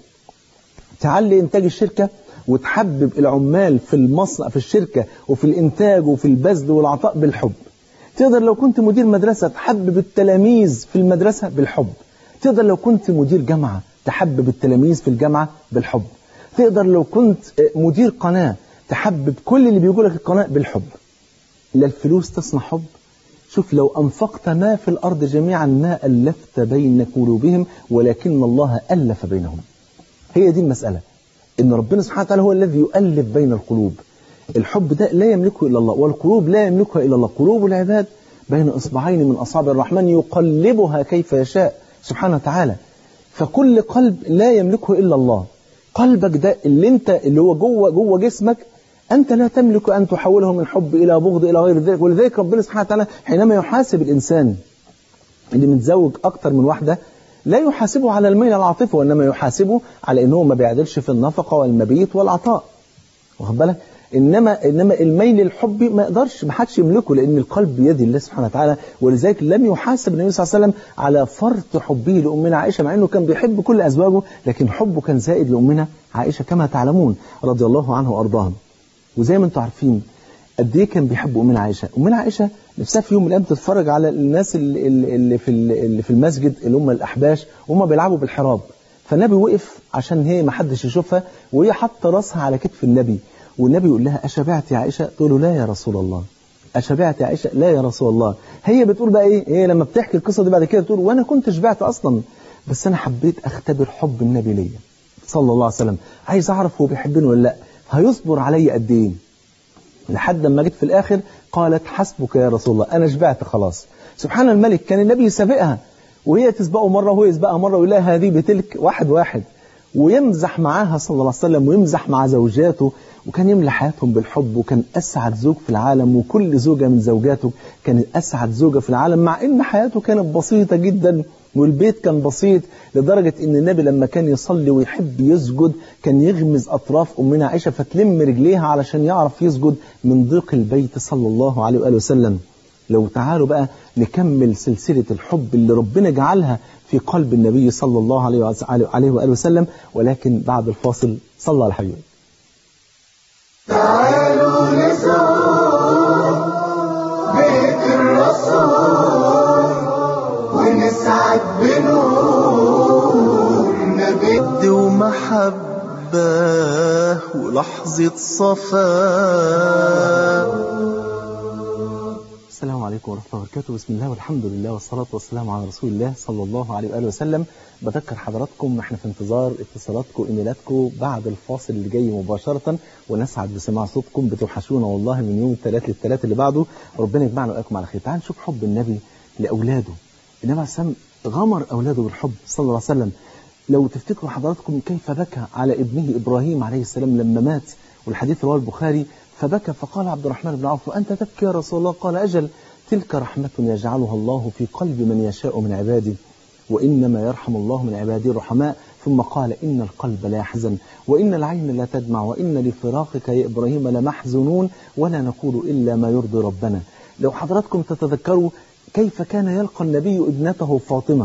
C: تعلي إنتاج الشركة وتحبب العمال في المصنع في الشركة وفي الإنتاج وفي البذل والعطاء بالحب تقدر لو كنت مدير مدرسة تحبب التلاميذ في المدرسة بالحب تقدر لو كنت مدير جامعة تحبب التلاميذ في الجامعة بالحب تقدر لو كنت مدير قناة تحبب كل اللي بيقول لك القناة بالحب لا الفلوس تصنع حب شوف لو أنفقت ما في الأرض جميعا ما ألفت بين قلوبهم ولكن الله ألف بينهم هي دي المسألة إن ربنا سبحانه وتعالى هو الذي يؤلف بين القلوب الحب ده لا يملكه إلا الله والقلوب لا يملكها إلا الله قلوب العباد بين إصبعين من أصابع الرحمن يقلبها كيف يشاء سبحانه وتعالى فكل قلب لا يملكه إلا الله قلبك ده اللي انت اللي هو جوه جوه جسمك أنت لا تملك أن تحوله من حب إلى بغض إلى غير ذلك ولذلك ربنا سبحانه وتعالى حينما يحاسب الإنسان اللي متزوج أكتر من واحدة لا يحاسبه على الميل العاطفي وإنما يحاسبه على أنه ما بيعدلش في النفقة والمبيت والعطاء واخد بالك إنما إنما الميل الحبي ما يقدرش ما حدش يملكه لأن القلب بيد الله سبحانه وتعالى ولذلك لم يحاسب النبي صلى الله عليه وسلم على فرط حبه لأمنا عائشة مع أنه كان بيحب كل أزواجه لكن حبه كان زائد لأمنا عائشة كما تعلمون رضي الله عنه وأرضاها وزي ما انتم عارفين قد ايه كان بيحب امنا عائشه امنا عائشه نفسها في يوم من الايام تتفرج على الناس اللي, اللي في اللي في المسجد اللي هم الاحباش وهم بيلعبوا بالحراب فالنبي وقف عشان هي ما حدش يشوفها وهي حاطه راسها على كتف النبي والنبي يقول لها اشبعت يا عائشه تقول له لا يا رسول الله اشبعت يا عائشه لا يا رسول الله هي بتقول بقى ايه هي لما بتحكي القصه دي بعد كده بتقول وانا كنت شبعت اصلا بس انا حبيت اختبر حب النبي ليا صلى الله عليه وسلم عايز اعرف هو بيحبني ولا لا هيصبر علي قد ايه لحد ما جيت في الاخر قالت حسبك يا رسول الله انا شبعت خلاص سبحان الملك كان النبي يسابقها وهي تسبقه مره وهو يسبقها مره ويقول لها هذه بتلك واحد واحد ويمزح معاها صلى الله عليه وسلم ويمزح مع زوجاته وكان يملى حياتهم بالحب وكان اسعد زوج في العالم وكل زوجه من زوجاته كانت اسعد زوجه في العالم مع ان حياته كانت بسيطه جدا والبيت كان بسيط لدرجة ان النبي لما كان يصلي ويحب يسجد كان يغمز اطراف امنا عائشة فتلم رجليها علشان يعرف يسجد من ضيق البيت صلى الله عليه وآله وسلم لو تعالوا بقى نكمل سلسلة الحب اللي ربنا جعلها في قلب النبي صلى الله عليه عليه وآله وسلم ولكن بعد الفاصل صلى على الحبيب
B: تعالوا نزور بيت الرسول ونسعد بنور نبي
A: ود ومحبة ولحظة صفاء
C: السلام عليكم ورحمة الله وبركاته بسم الله والحمد لله والصلاة والسلام على رسول الله صلى الله عليه وآله وسلم بذكر حضراتكم احنا في انتظار اتصالاتكم ايميلاتكم بعد الفاصل اللي جاي مباشرة ونسعد بسماع صوتكم بتوحشونا والله من يوم الثلاث للثلاث اللي بعده ربنا يجمعنا وإياكم على خير تعالوا نشوف حب النبي لأولاده النبي عليه السلام غمر أولاده بالحب صلى الله عليه وسلم لو تفتكروا حضراتكم كيف بكى على ابنه إبراهيم عليه السلام لما مات والحديث رواه البخاري فبكى فقال عبد الرحمن بن عوف أنت تبكي يا رسول الله قال أجل تلك رحمة يجعلها الله في قلب من يشاء من عباده وإنما يرحم الله من عباده الرحماء ثم قال إن القلب لا يحزن وإن العين لا تدمع وإن لفراقك يا إبراهيم لمحزنون ولا نقول إلا ما يرضي ربنا لو حضراتكم تتذكروا كيف كان يلقى النبي ابنته فاطمة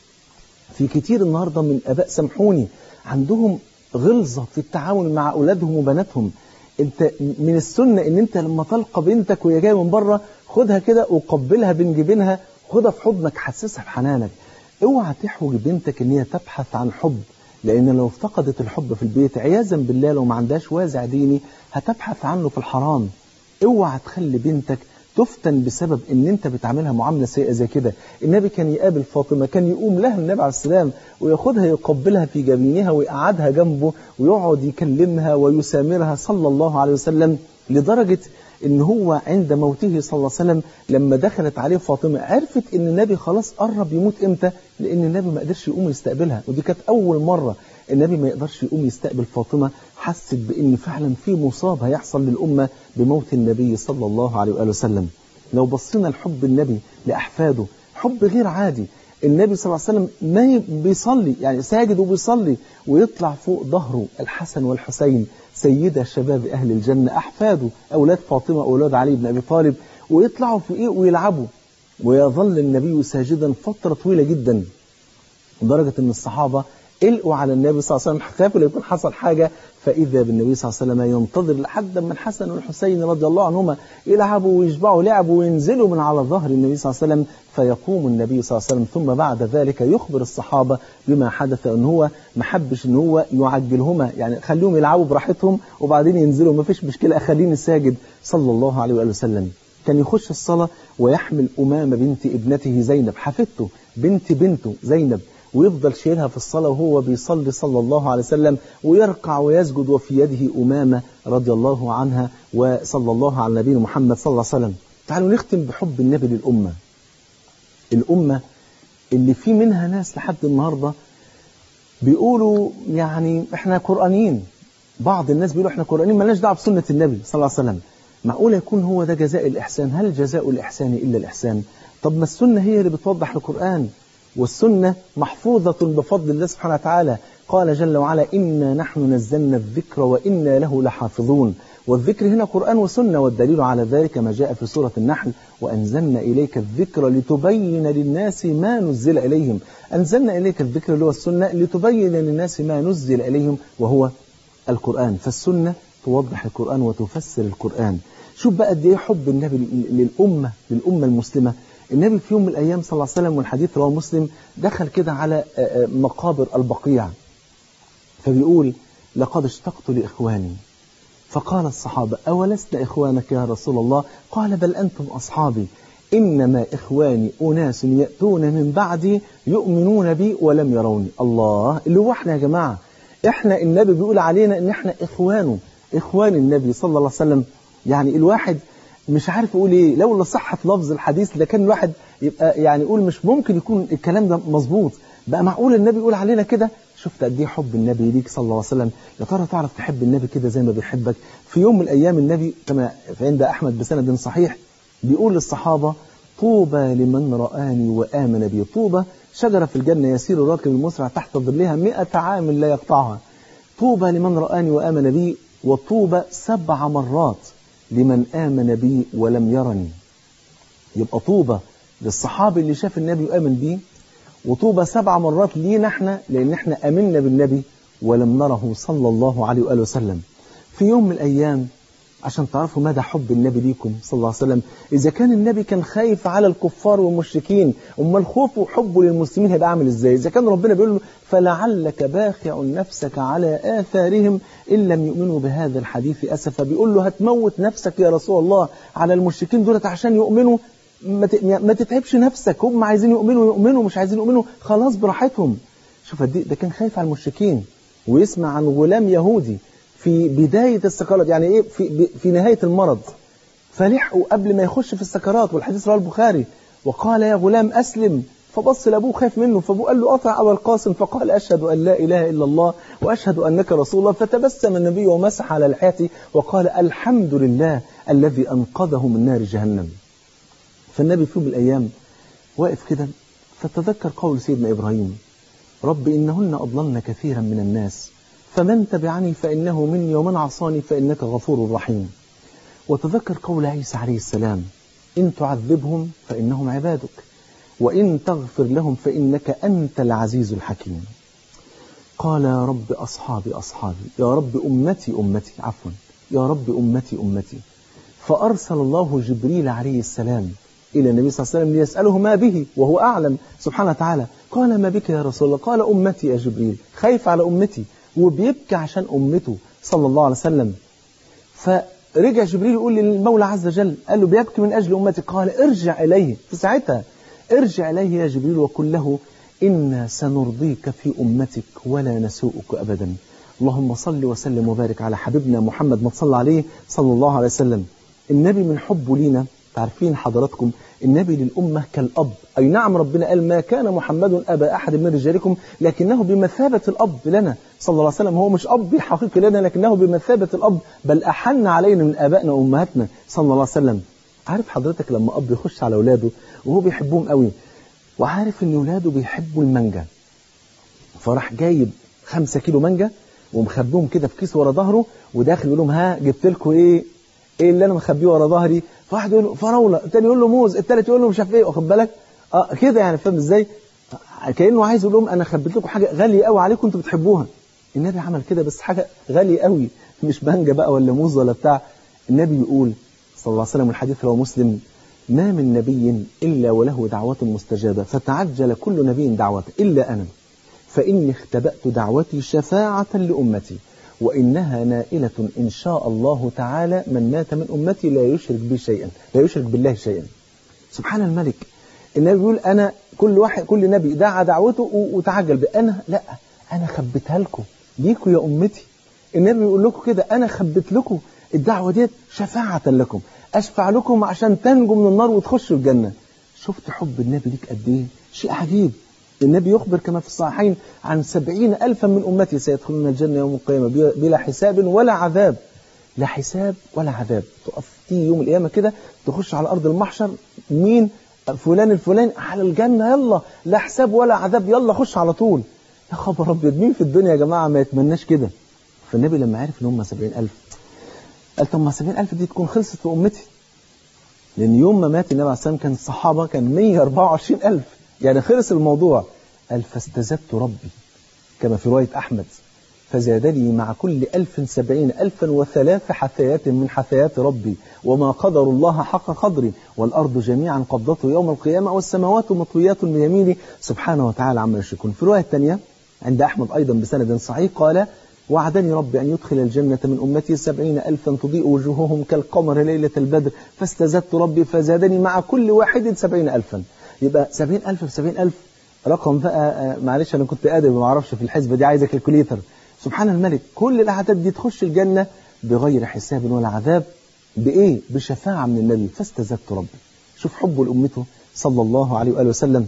C: في كتير النهاردة من أباء سامحوني عندهم غلظة في التعامل مع أولادهم وبناتهم انت من السنة ان انت لما تلقى بنتك وهي جايه من بره خدها كده وقبلها بين جبينها خدها في حضنك حسسها بحنانك اوعى تحوج بنتك ان هي تبحث عن حب لان لو افتقدت الحب في البيت عياذا بالله لو ما عندهاش وازع ديني هتبحث عنه في الحرام اوعى تخلي بنتك تفتن بسبب ان انت بتعاملها معامله سيئه زي كده النبي كان يقابل فاطمه كان يقوم لها النبي عليه السلام وياخدها يقبلها في جبينها ويقعدها جنبه ويقعد يكلمها ويسامرها صلى الله عليه وسلم لدرجه ان هو عند موته صلى الله عليه وسلم لما دخلت عليه فاطمه عرفت ان النبي خلاص قرب يموت امتى لان النبي ما قدرش يقوم يستقبلها ودي كانت اول مره النبي ما يقدرش يقوم يستقبل فاطمه حست بان فعلا في مصاب هيحصل للامه بموت النبي صلى الله عليه واله وسلم لو بصينا لحب النبي لاحفاده حب غير عادي النبي صلى الله عليه وسلم ما بيصلي يعني ساجد وبيصلي ويطلع فوق ظهره الحسن والحسين سيدة شباب أهل الجنة أحفاده أولاد فاطمة أولاد علي بن أبي طالب ويطلعوا في إيه ويلعبوا ويظل النبي ساجدا فترة طويلة جدا لدرجة أن الصحابة قلقوا على النبي صلى الله عليه وسلم خافوا لو يكون حصل حاجة فإذا بالنبي صلى الله عليه وسلم ينتظر لحد من الحسن والحسين رضي الله عنهما يلعبوا ويشبعوا لعبوا وينزلوا من على ظهر النبي صلى الله عليه وسلم فيقوم النبي صلى الله عليه وسلم ثم بعد ذلك يخبر الصحابة بما حدث أن هو ما حبش أن هو يعجلهما يعني خليهم يلعبوا براحتهم وبعدين ينزلوا ما فيش مشكلة أخليني ساجد صلى الله عليه وآله وسلم كان يخش الصلاة ويحمل أمام بنت ابنته زينب حفيدته بنت بنته زينب ويفضل شايلها في الصلاة وهو بيصلي صلى الله عليه وسلم ويركع ويسجد وفي يده أمامة رضي الله عنها وصلى الله على نبينا محمد صلى الله عليه وسلم تعالوا نختم بحب النبي للأمة الأمة اللي في منها ناس لحد النهاردة بيقولوا يعني احنا قرآنيين بعض الناس بيقولوا احنا قرآنيين مالناش دعوه بسنة النبي صلى الله عليه وسلم معقول يكون هو ده جزاء الإحسان هل جزاء الإحسان إلا الإحسان طب ما السنة هي اللي بتوضح القرآن والسنة محفوظة بفضل الله سبحانه وتعالى قال جل وعلا إنا نحن نزلنا الذكر وإنا له لحافظون والذكر هنا قرآن وسنة والدليل على ذلك ما جاء في سورة النحل وأنزلنا إليك الذكر لتبين للناس ما نزل إليهم أنزلنا إليك الذكر اللي هو السنة لتبين للناس ما نزل إليهم وهو القرآن فالسنة توضح القرآن وتفسر القرآن شوف بقى قد ايه حب النبي للأمة للأمة المسلمة النبي في يوم من الأيام صلى الله عليه وسلم والحديث رواه مسلم دخل كده على مقابر البقيع فبيقول لقد اشتقت لإخواني فقال الصحابة أولست إخوانك يا رسول الله قال بل أنتم أصحابي إنما إخواني أناس يأتون من بعدي يؤمنون بي ولم يروني الله اللي هو احنا يا جماعة احنا النبي بيقول علينا ان احنا إخوانه إخوان النبي صلى الله عليه وسلم يعني الواحد مش عارف يقول ايه لولا صحة لفظ الحديث لكان الواحد يبقى يعني يقول مش ممكن يكون الكلام ده مظبوط بقى معقول النبي يقول علينا كده شفت قد ايه حب النبي ليك صلى الله عليه وسلم يا ترى تعرف تحب النبي كده زي ما بيحبك في يوم من الايام النبي كما عند احمد بسند صحيح بيقول للصحابه طوبى لمن رآني وآمن بي طوبى شجرة في الجنة يسير الراكب المسرع تحت ظلها مئة عام لا يقطعها طوبى لمن رآني وآمن بي وطوبى سبع مرات لمن آمن بي ولم يرني يبقى طوبى للصحابي اللي شاف النبي وآمن بيه وطوبى سبع مرات لينا احنا لأن احنا آمنا بالنبي ولم نره صلى الله عليه وآله وسلم في يوم من الأيام عشان تعرفوا مدى حب النبي ليكم صلى الله عليه وسلم إذا كان النبي كان خايف على الكفار والمشركين أمال خوفه وحبه للمسلمين هيبقى عامل إزاي إذا كان ربنا بيقول له فلعلك باخع نفسك على آثارهم إن لم يؤمنوا بهذا الحديث أسفا بيقول له هتموت نفسك يا رسول الله على المشركين دولت عشان يؤمنوا ما ت- ما تتعبش نفسك هم عايزين يؤمنوا يؤمنوا مش عايزين يؤمنوا خلاص براحتهم شوف قد إيه ده كان خايف على المشركين ويسمع عن غلام يهودي في بداية السكرات يعني ايه في, في نهاية المرض فلحقوا قبل ما يخش في السكرات والحديث رواه البخاري وقال يا غلام أسلم فبص لأبوه خايف منه فأبوه قال له أطع أبا القاسم فقال أشهد أن لا إله إلا الله وأشهد أنك رسول الله فتبسم النبي ومسح على لحيته وقال الحمد لله الذي أنقذه من نار جهنم فالنبي في يوم من الأيام واقف كده فتذكر قول سيدنا إبراهيم رب إنهن أضللن كثيرا من الناس فمن تبعني فإنه مني ومن عصاني فإنك غفور رحيم وتذكر قول عيسى عليه السلام إن تعذبهم فإنهم عبادك وإن تغفر لهم فإنك أنت العزيز الحكيم قال يا رب أصحابي أصحابي يا رب أمتي أمتي عفوا يا رب أمتي أمتي فأرسل الله جبريل عليه السلام إلى النبي صلى الله عليه وسلم ليسأله ما به وهو أعلم سبحانه وتعالى قال ما بك يا رسول الله قال أمتي يا جبريل خايف على أمتي وبيبكي عشان أمته صلى الله عليه وسلم فرجع جبريل يقول للمولى عز وجل قال له بيبكي من أجل أمتي قال ارجع إليه في ساعتها ارجع إليه يا جبريل وقل له إنا سنرضيك في أمتك ولا نسوءك أبدا اللهم صل وسلم وبارك على حبيبنا محمد ما تصلى عليه صلى الله عليه وسلم النبي من حبه لينا تعرفين حضراتكم النبي للأمة كالأب أي نعم ربنا قال ما كان محمد أبا أحد من رجالكم لكنه بمثابة الأب لنا صلى الله عليه وسلم هو مش أب حقيقي لنا لكنه بمثابة الأب بل أحن علينا من آبائنا وأمهاتنا صلى الله عليه وسلم عارف حضرتك لما أب يخش على أولاده وهو بيحبهم قوي وعارف إن أولاده بيحبوا المانجا فراح جايب خمسة كيلو مانجا ومخبيهم كده في كيس ورا ظهره وداخل يقول لهم ها جبت لكم ايه ايه اللي انا مخبيه ورا ظهري فواحد يقول له فراوله الثاني يقول له موز الثالث يقول له مش عارف ايه واخد بالك اه كده يعني فاهم ازاي كانه عايز يقول لهم انا خبيت لكم حاجه غاليه قوي عليكم انتوا بتحبوها النبي عمل كده بس حاجه غاليه قوي مش مانجا بقى ولا موز ولا بتاع النبي يقول صلى الله عليه وسلم الحديث رواه مسلم ما من نبي الا وله دعوه مستجابه فتعجل كل نبي دعوته الا انا فاني اختبأت دعوتي شفاعه لامتي وإنها نائلة إن شاء الله تعالى من مات من أمتي لا يشرك بي شيئا لا يشرك بالله شيئا سبحان الملك النبي بيقول أنا كل واحد كل نبي دعا دعوته وتعجل بأنا لا أنا خبيتها لكم ليكوا يا أمتي النبي بيقول لكم كده أنا خبيت لكم الدعوة ديت شفاعة لكم أشفع لكم عشان تنجوا من النار وتخشوا الجنة شفت حب النبي ليك قد إيه شيء عجيب النبي يخبر كما في الصحيحين عن سبعين ألفا من أمتي سيدخلون الجنة يوم القيامة بلا حساب ولا عذاب لا حساب ولا عذاب تقف تيجي يوم القيامة كده تخش على أرض المحشر مين فلان الفلاني على الجنة يلا لا حساب ولا عذاب يلا خش على طول يا خبر أبيض مين في الدنيا يا جماعة ما يتمناش كده فالنبي لما عرف إن هم سبعين ألف قال طب ما سبعين ألف دي تكون خلصت في أمتي لأن يوم ما مات النبي عليه الصلاة والسلام كان الصحابة كان 124 ألف يعني خلص الموضوع قال فاستزدت ربي كما في رواية أحمد فزادني مع كل ألف سبعين ألفا وثلاث حثيات من حثيات ربي وما قدر الله حق قدري والأرض جميعا قبضته يوم القيامة والسماوات مطويات بيمينه سبحانه وتعالى عما يشركون في رواية ثانية عند أحمد أيضا بسند صحيح قال وعدني ربي أن يدخل الجنة من أمتي سبعين ألفا تضيء وجوههم كالقمر ليلة البدر فاستزدت ربي فزادني مع كل واحد سبعين ألفا يبقى سبعين ألف في سبعين ألف رقم بقى معلش أنا كنت قادر ما أعرفش في الحسبة دي عايزة كالكوليتر سبحان الملك كل الأعداد دي تخش الجنة بغير حساب ولا عذاب بإيه؟ بشفاعة من النبي فاستزدت ربي شوف حبه لأمته صلى الله عليه وآله وسلم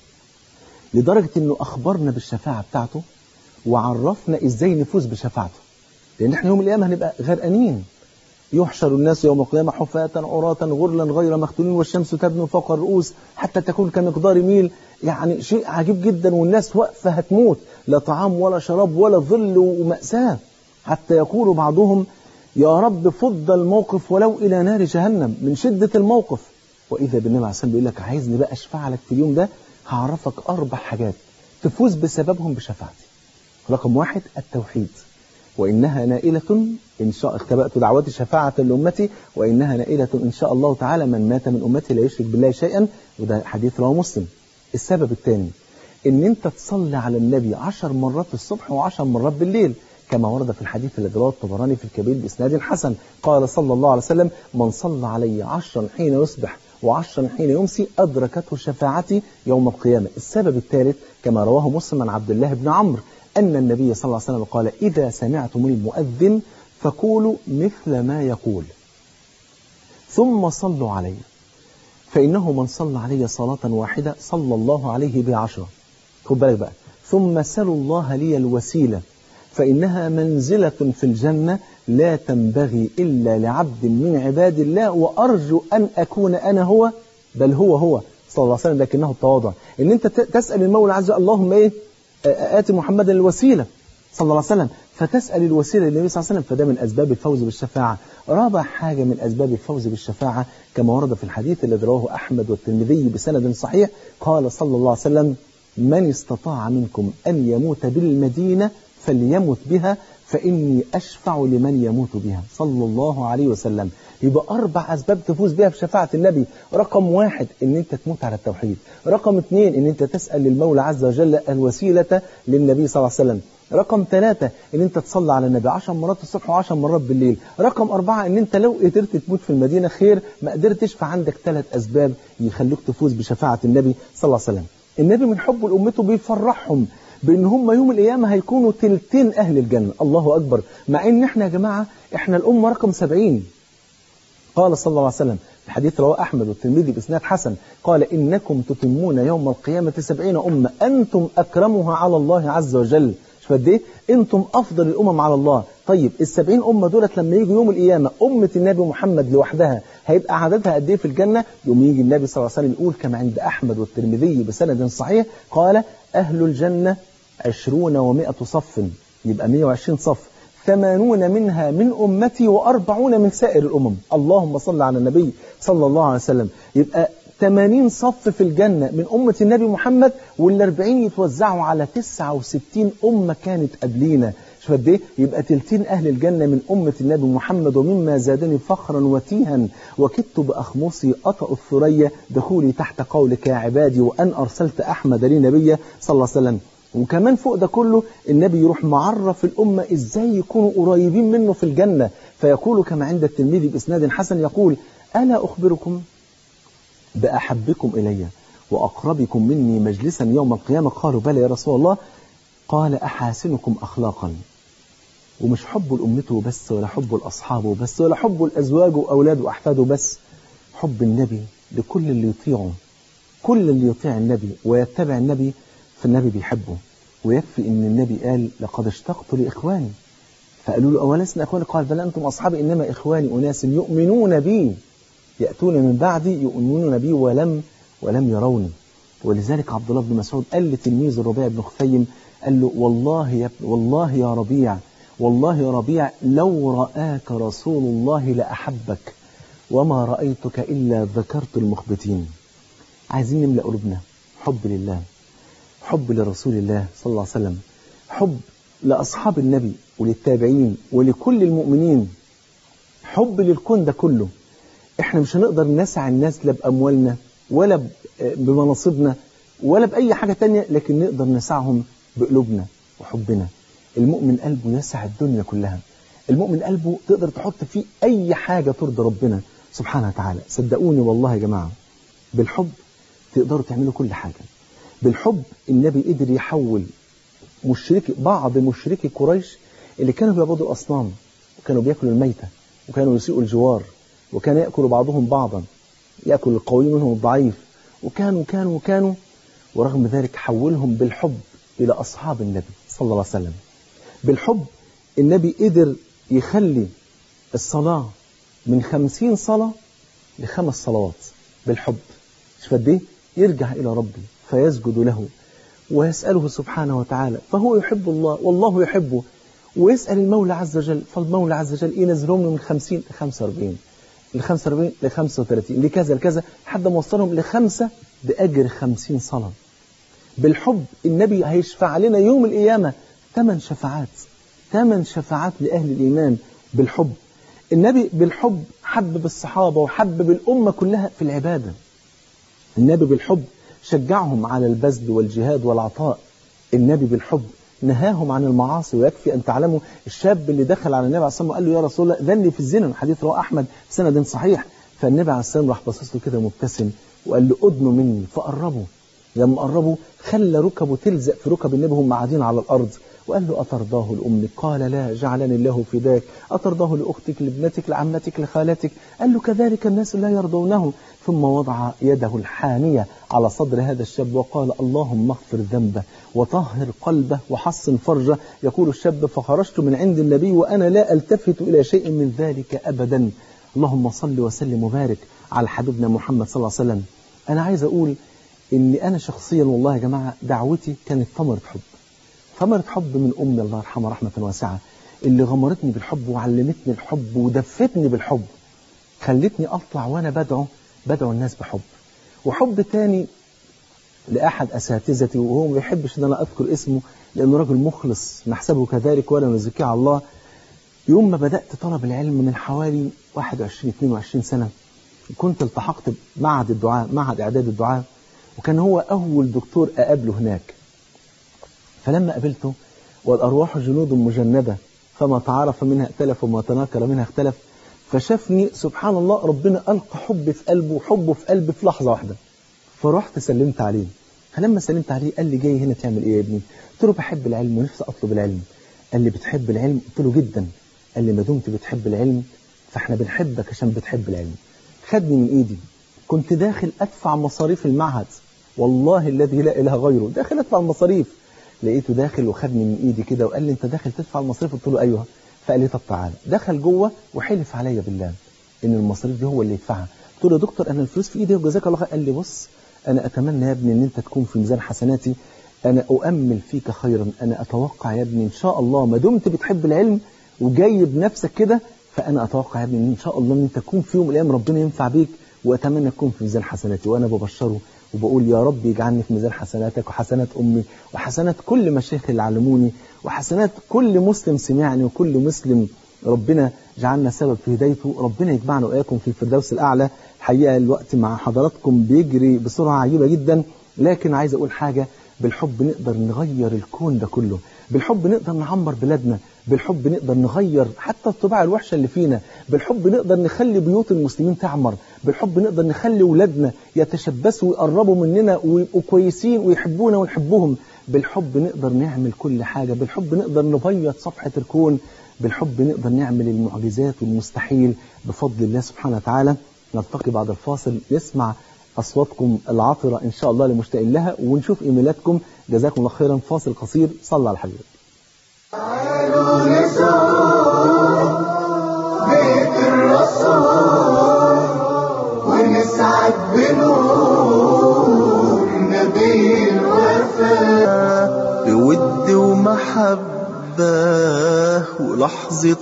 C: لدرجة أنه أخبرنا بالشفاعة بتاعته وعرفنا إزاي نفوز بشفاعته لأن احنا يوم القيامة هنبقى غرقانين يحشر الناس يوم القيامة حفاة عراة غرلا غير مختونين والشمس تبنو فوق الرؤوس حتى تكون كمقدار ميل يعني شيء عجيب جدا والناس واقفة هتموت لا طعام ولا شراب ولا ظل ومأساة حتى يقول بعضهم يا رب فض الموقف ولو إلى نار جهنم من شدة الموقف وإذا بالنبي عليه الصلاة بيقول لك عايزني بقى أشفع لك في اليوم ده هعرفك أربع حاجات تفوز بسببهم بشفاعتي رقم واحد التوحيد وإنها نائلة إن شاء اختبأت دعوتي شفاعة لأمتي وإنها نائلة إن شاء الله تعالى من مات من أمتي لا يشرك بالله شيئا وده حديث رواه مسلم السبب الثاني إن أنت تصلي على النبي عشر مرات الصبح وعشر مرات بالليل كما ورد في الحديث الذي رواه الطبراني في الكبير بإسناد حسن قال صلى الله عليه وسلم من صلى علي عشرا حين يصبح وعشرا حين يمسي أدركته شفاعتي يوم القيامة السبب الثالث كما رواه مسلم عن عبد الله بن عمرو أن النبي صلى الله عليه وسلم قال إذا سمعتم المؤذن فقولوا مثل ما يقول ثم صلوا علي فإنه من صلى علي صلاة واحدة صلى الله عليه بعشرة خد بالك بقى ثم سلوا الله لي الوسيلة فإنها منزلة في الجنة لا تنبغي إلا لعبد من عباد الله وأرجو أن أكون أنا هو بل هو هو صلى الله عليه وسلم لكنه التواضع إن أنت تسأل المولى عز وجل اللهم إيه آتي محمدا الوسيلة صلى الله عليه وسلم فتسأل الوسيلة للنبي صلى الله عليه وسلم فده من أسباب الفوز بالشفاعة رابع حاجة من أسباب الفوز بالشفاعة كما ورد في الحديث الذي رواه أحمد والترمذي بسند صحيح قال صلى الله عليه وسلم من استطاع منكم أن يموت بالمدينة فليمت بها فإني أشفع لمن يموت بها صلى الله عليه وسلم يبقى أربع أسباب تفوز بها بشفاعة النبي رقم واحد إن أنت تموت على التوحيد رقم اثنين إن أنت تسأل للمولى عز وجل الوسيلة للنبي صلى الله عليه وسلم رقم ثلاثة ان انت تصلي على النبي عشر مرات الصبح وعشر مرات بالليل رقم أربعة ان انت لو قدرت تموت في المدينة خير ما قدرتش فعندك ثلاث أسباب يخلوك تفوز بشفاعة النبي صلى الله عليه وسلم النبي من حبه لأمته بيفرحهم بان هم يوم القيامة هيكونوا تلتين أهل الجنة الله أكبر مع ان احنا يا جماعة احنا الأمة رقم سبعين قال صلى الله عليه وسلم في حديث رواه أحمد والترمذي بإسناد حسن قال إنكم تتمون يوم القيامة سبعين أمة أنتم أكرمها على الله عز وجل شوف قد ايه انتم افضل الامم على الله طيب السبعين امه دولت لما يجوا يوم القيامه امه النبي محمد لوحدها هيبقى عددها قد ايه في الجنه يوم يجي النبي صلى الله عليه وسلم يقول كما عند احمد والترمذي بسند صحيح قال اهل الجنه عشرون ومائة صف يبقى 120 صف ثمانون منها من أمتي وأربعون من سائر الأمم اللهم صل على النبي صلى الله عليه وسلم يبقى 80 صف في الجنة من أمة النبي محمد والأربعين يتوزعوا على 69 أمة كانت قبلينا شوف قد ايه يبقى تلتين أهل الجنة من أمة النبي محمد ومما زادني فخرا وتيها وكدت بأخمصي أطأ الثريا دخولي تحت قولك يا عبادي وأن أرسلت أحمد لي نبيا صلى الله عليه وسلم وكمان فوق ده كله النبي يروح معرف الأمة إزاي يكونوا قريبين منه في الجنة فيقول كما عند التلميذ بإسناد حسن يقول ألا أخبركم بأحبكم إلي وأقربكم مني مجلسا يوم القيامة قالوا بلى يا رسول الله قال أحاسنكم أخلاقا ومش حب لأمته بس ولا حب لأصحابه بس ولا حب لأزواجه وأولاده وأحفاده بس حب النبي لكل اللي يطيعه كل اللي يطيع النبي ويتبع النبي فالنبي بيحبه ويكفي ان النبي قال لقد اشتقت لإخواني فقالوا له أولسنا إخواني قال بل أنتم أصحابي إنما إخواني أناس يؤمنون بي يأتون من بعدي يؤمنون بي ولم ولم يروني ولذلك عبد الله بن مسعود قال لتلميذ الربيع بن خثيم قال له والله يا والله يا ربيع والله يا ربيع لو رآك رسول الله لأحبك وما رأيتك إلا ذكرت المخبتين عايزين نملأ قلوبنا حب لله حب لرسول الله صلى الله عليه وسلم حب لأصحاب النبي وللتابعين ولكل المؤمنين حب للكون ده كله احنا مش هنقدر نسعى الناس لا بأموالنا ولا بمناصبنا ولا بأي حاجة تانية لكن نقدر نسعهم بقلوبنا وحبنا المؤمن قلبه يسع الدنيا كلها المؤمن قلبه تقدر تحط فيه أي حاجة ترضي ربنا سبحانه وتعالى صدقوني والله يا جماعة بالحب تقدروا تعملوا كل حاجة بالحب النبي قدر يحول مشركي بعض مشركي قريش اللي كانوا بيعبدوا الأصنام وكانوا بياكلوا الميتة وكانوا يسيئوا الجوار وكان يأكل بعضهم بعضا يأكل القوي منهم الضعيف وكانوا كانوا وكانوا ورغم ذلك حولهم بالحب إلى أصحاب النبي صلى الله عليه وسلم بالحب النبي قدر يخلي الصلاة من خمسين صلاة لخمس صلوات بالحب شوف قد ايه يرجع إلى ربي فيسجد له ويسأله سبحانه وتعالى فهو يحب الله والله يحبه ويسأل المولى عز وجل فالمولى عز وجل ينزلهم له من 50 ل 45 ل 45 ل 35 لكذا لكذا لحد ما وصلهم لخمسة بأجر 50 صلاة بالحب النبي هيشفع لنا يوم القيامة ثمان شفاعات ثمان شفاعات لأهل الإيمان بالحب النبي بالحب حبب الصحابة وحبب الأمة كلها في العبادة النبي بالحب شجعهم على البذل والجهاد والعطاء النبي بالحب نهاهم عن المعاصي ويكفي أن تعلموا الشاب اللي دخل على النبي عليه الصلاة والسلام وقال له يا رسول الله ذني في الزنا حديث رواه أحمد سند صحيح فالنبي عليه الصلاة والسلام راح باصص له كده مبتسم وقال له أدنوا مني فقربوا لما قربوا خلى ركبه تلزق في ركب النبي هم قاعدين على الأرض وقال له أترضاه لأمك قال لا جعلني الله فداك أترضاه لأختك لابنتك لعمتك لخالتك قال له كذلك الناس لا يرضونه ثم وضع يده الحانية على صدر هذا الشاب وقال اللهم اغفر ذنبه وطهر قلبه وحصن فرجه يقول الشاب فخرجت من عند النبي وأنا لا ألتفت إلى شيء من ذلك أبدا اللهم صل وسلم وبارك على حبيبنا محمد صلى الله عليه وسلم أنا عايز أقول إن أنا شخصيا والله يا جماعة دعوتي كانت ثمرة حب ثمرة حب من أمي الله يرحمها رحمة واسعة اللي غمرتني بالحب وعلمتني الحب ودفتني بالحب خلتني أطلع وأنا بدعو بدعو الناس بحب وحب تاني لأحد أساتذتي وهو ما بيحبش إن أنا أذكر اسمه لأنه رجل مخلص نحسبه كذلك ولا نزكيه على الله يوم ما بدأت طلب العلم من حوالي 21 22 سنة كنت التحقت بمعهد الدعاء معهد إعداد الدعاء وكان هو أول دكتور أقابله هناك فلما قابلته والأرواح جنود مجندة فما تعارف منها ائتلف وما تناكر منها اختلف فشافني سبحان الله ربنا ألقى حب في قلبه وحبه في قلبي في لحظة واحدة فرحت سلمت عليه فلما سلمت عليه قال لي جاي هنا تعمل ايه يا ابني قلت له بحب العلم ونفسي اطلب العلم قال لي بتحب العلم قلت له جدا قال لي ما دمت بتحب العلم فاحنا بنحبك عشان بتحب العلم خدني من ايدي كنت داخل ادفع مصاريف المعهد والله الذي لا اله غيره داخل ادفع المصاريف لقيته داخل وخدني من ايدي كده وقال لي انت داخل تدفع المصاريف قلت له ايوه فقال لي طب تعالى دخل جوه وحلف عليا بالله ان المصاريف دي هو اللي يدفعها قلت له يا دكتور انا الفلوس في ايدي وجزاك الله خير قال لي بص انا اتمنى يا ابني ان انت تكون في ميزان حسناتي انا اؤمل فيك خيرا انا اتوقع يا ابني ان شاء الله ما دمت بتحب العلم وجاي بنفسك كده فانا اتوقع يا ابني ان شاء الله ان انت تكون في يوم من الايام ربنا ينفع بيك واتمنى تكون في ميزان حسناتي وانا ببشره وبقول يا رب يجعلني في ميزان حسناتك وحسنات امي وحسنات كل مشايخ اللي علموني وحسنات كل مسلم سمعني وكل مسلم ربنا جعلنا سبب في هدايته ربنا يجمعنا وإياكم في الفردوس الأعلى الحقيقة الوقت مع حضراتكم بيجري بسرعة عجيبة جدا لكن عايز أقول حاجة بالحب نقدر نغير الكون ده كله بالحب نقدر نعمر بلادنا بالحب نقدر نغير حتى الطباع الوحشة اللي فينا بالحب نقدر نخلي بيوت المسلمين تعمر بالحب نقدر نخلي ولادنا يتشبثوا ويقربوا مننا ويبقوا كويسين ويحبونا ونحبهم بالحب نقدر نعمل كل حاجة بالحب نقدر نبيض صفحة الكون بالحب نقدر نعمل المعجزات والمستحيل بفضل الله سبحانه وتعالى نلتقي بعد الفاصل نسمع أصواتكم العاطرة إن شاء الله لمشتاقين لها ونشوف إيميلاتكم جزاكم الله خيرا فاصل قصير صلى على الحبيب
B: تعالوا نزور بيت الرسول ونسعد بنور نبي الوفاء
A: بود ومحبة ولحظة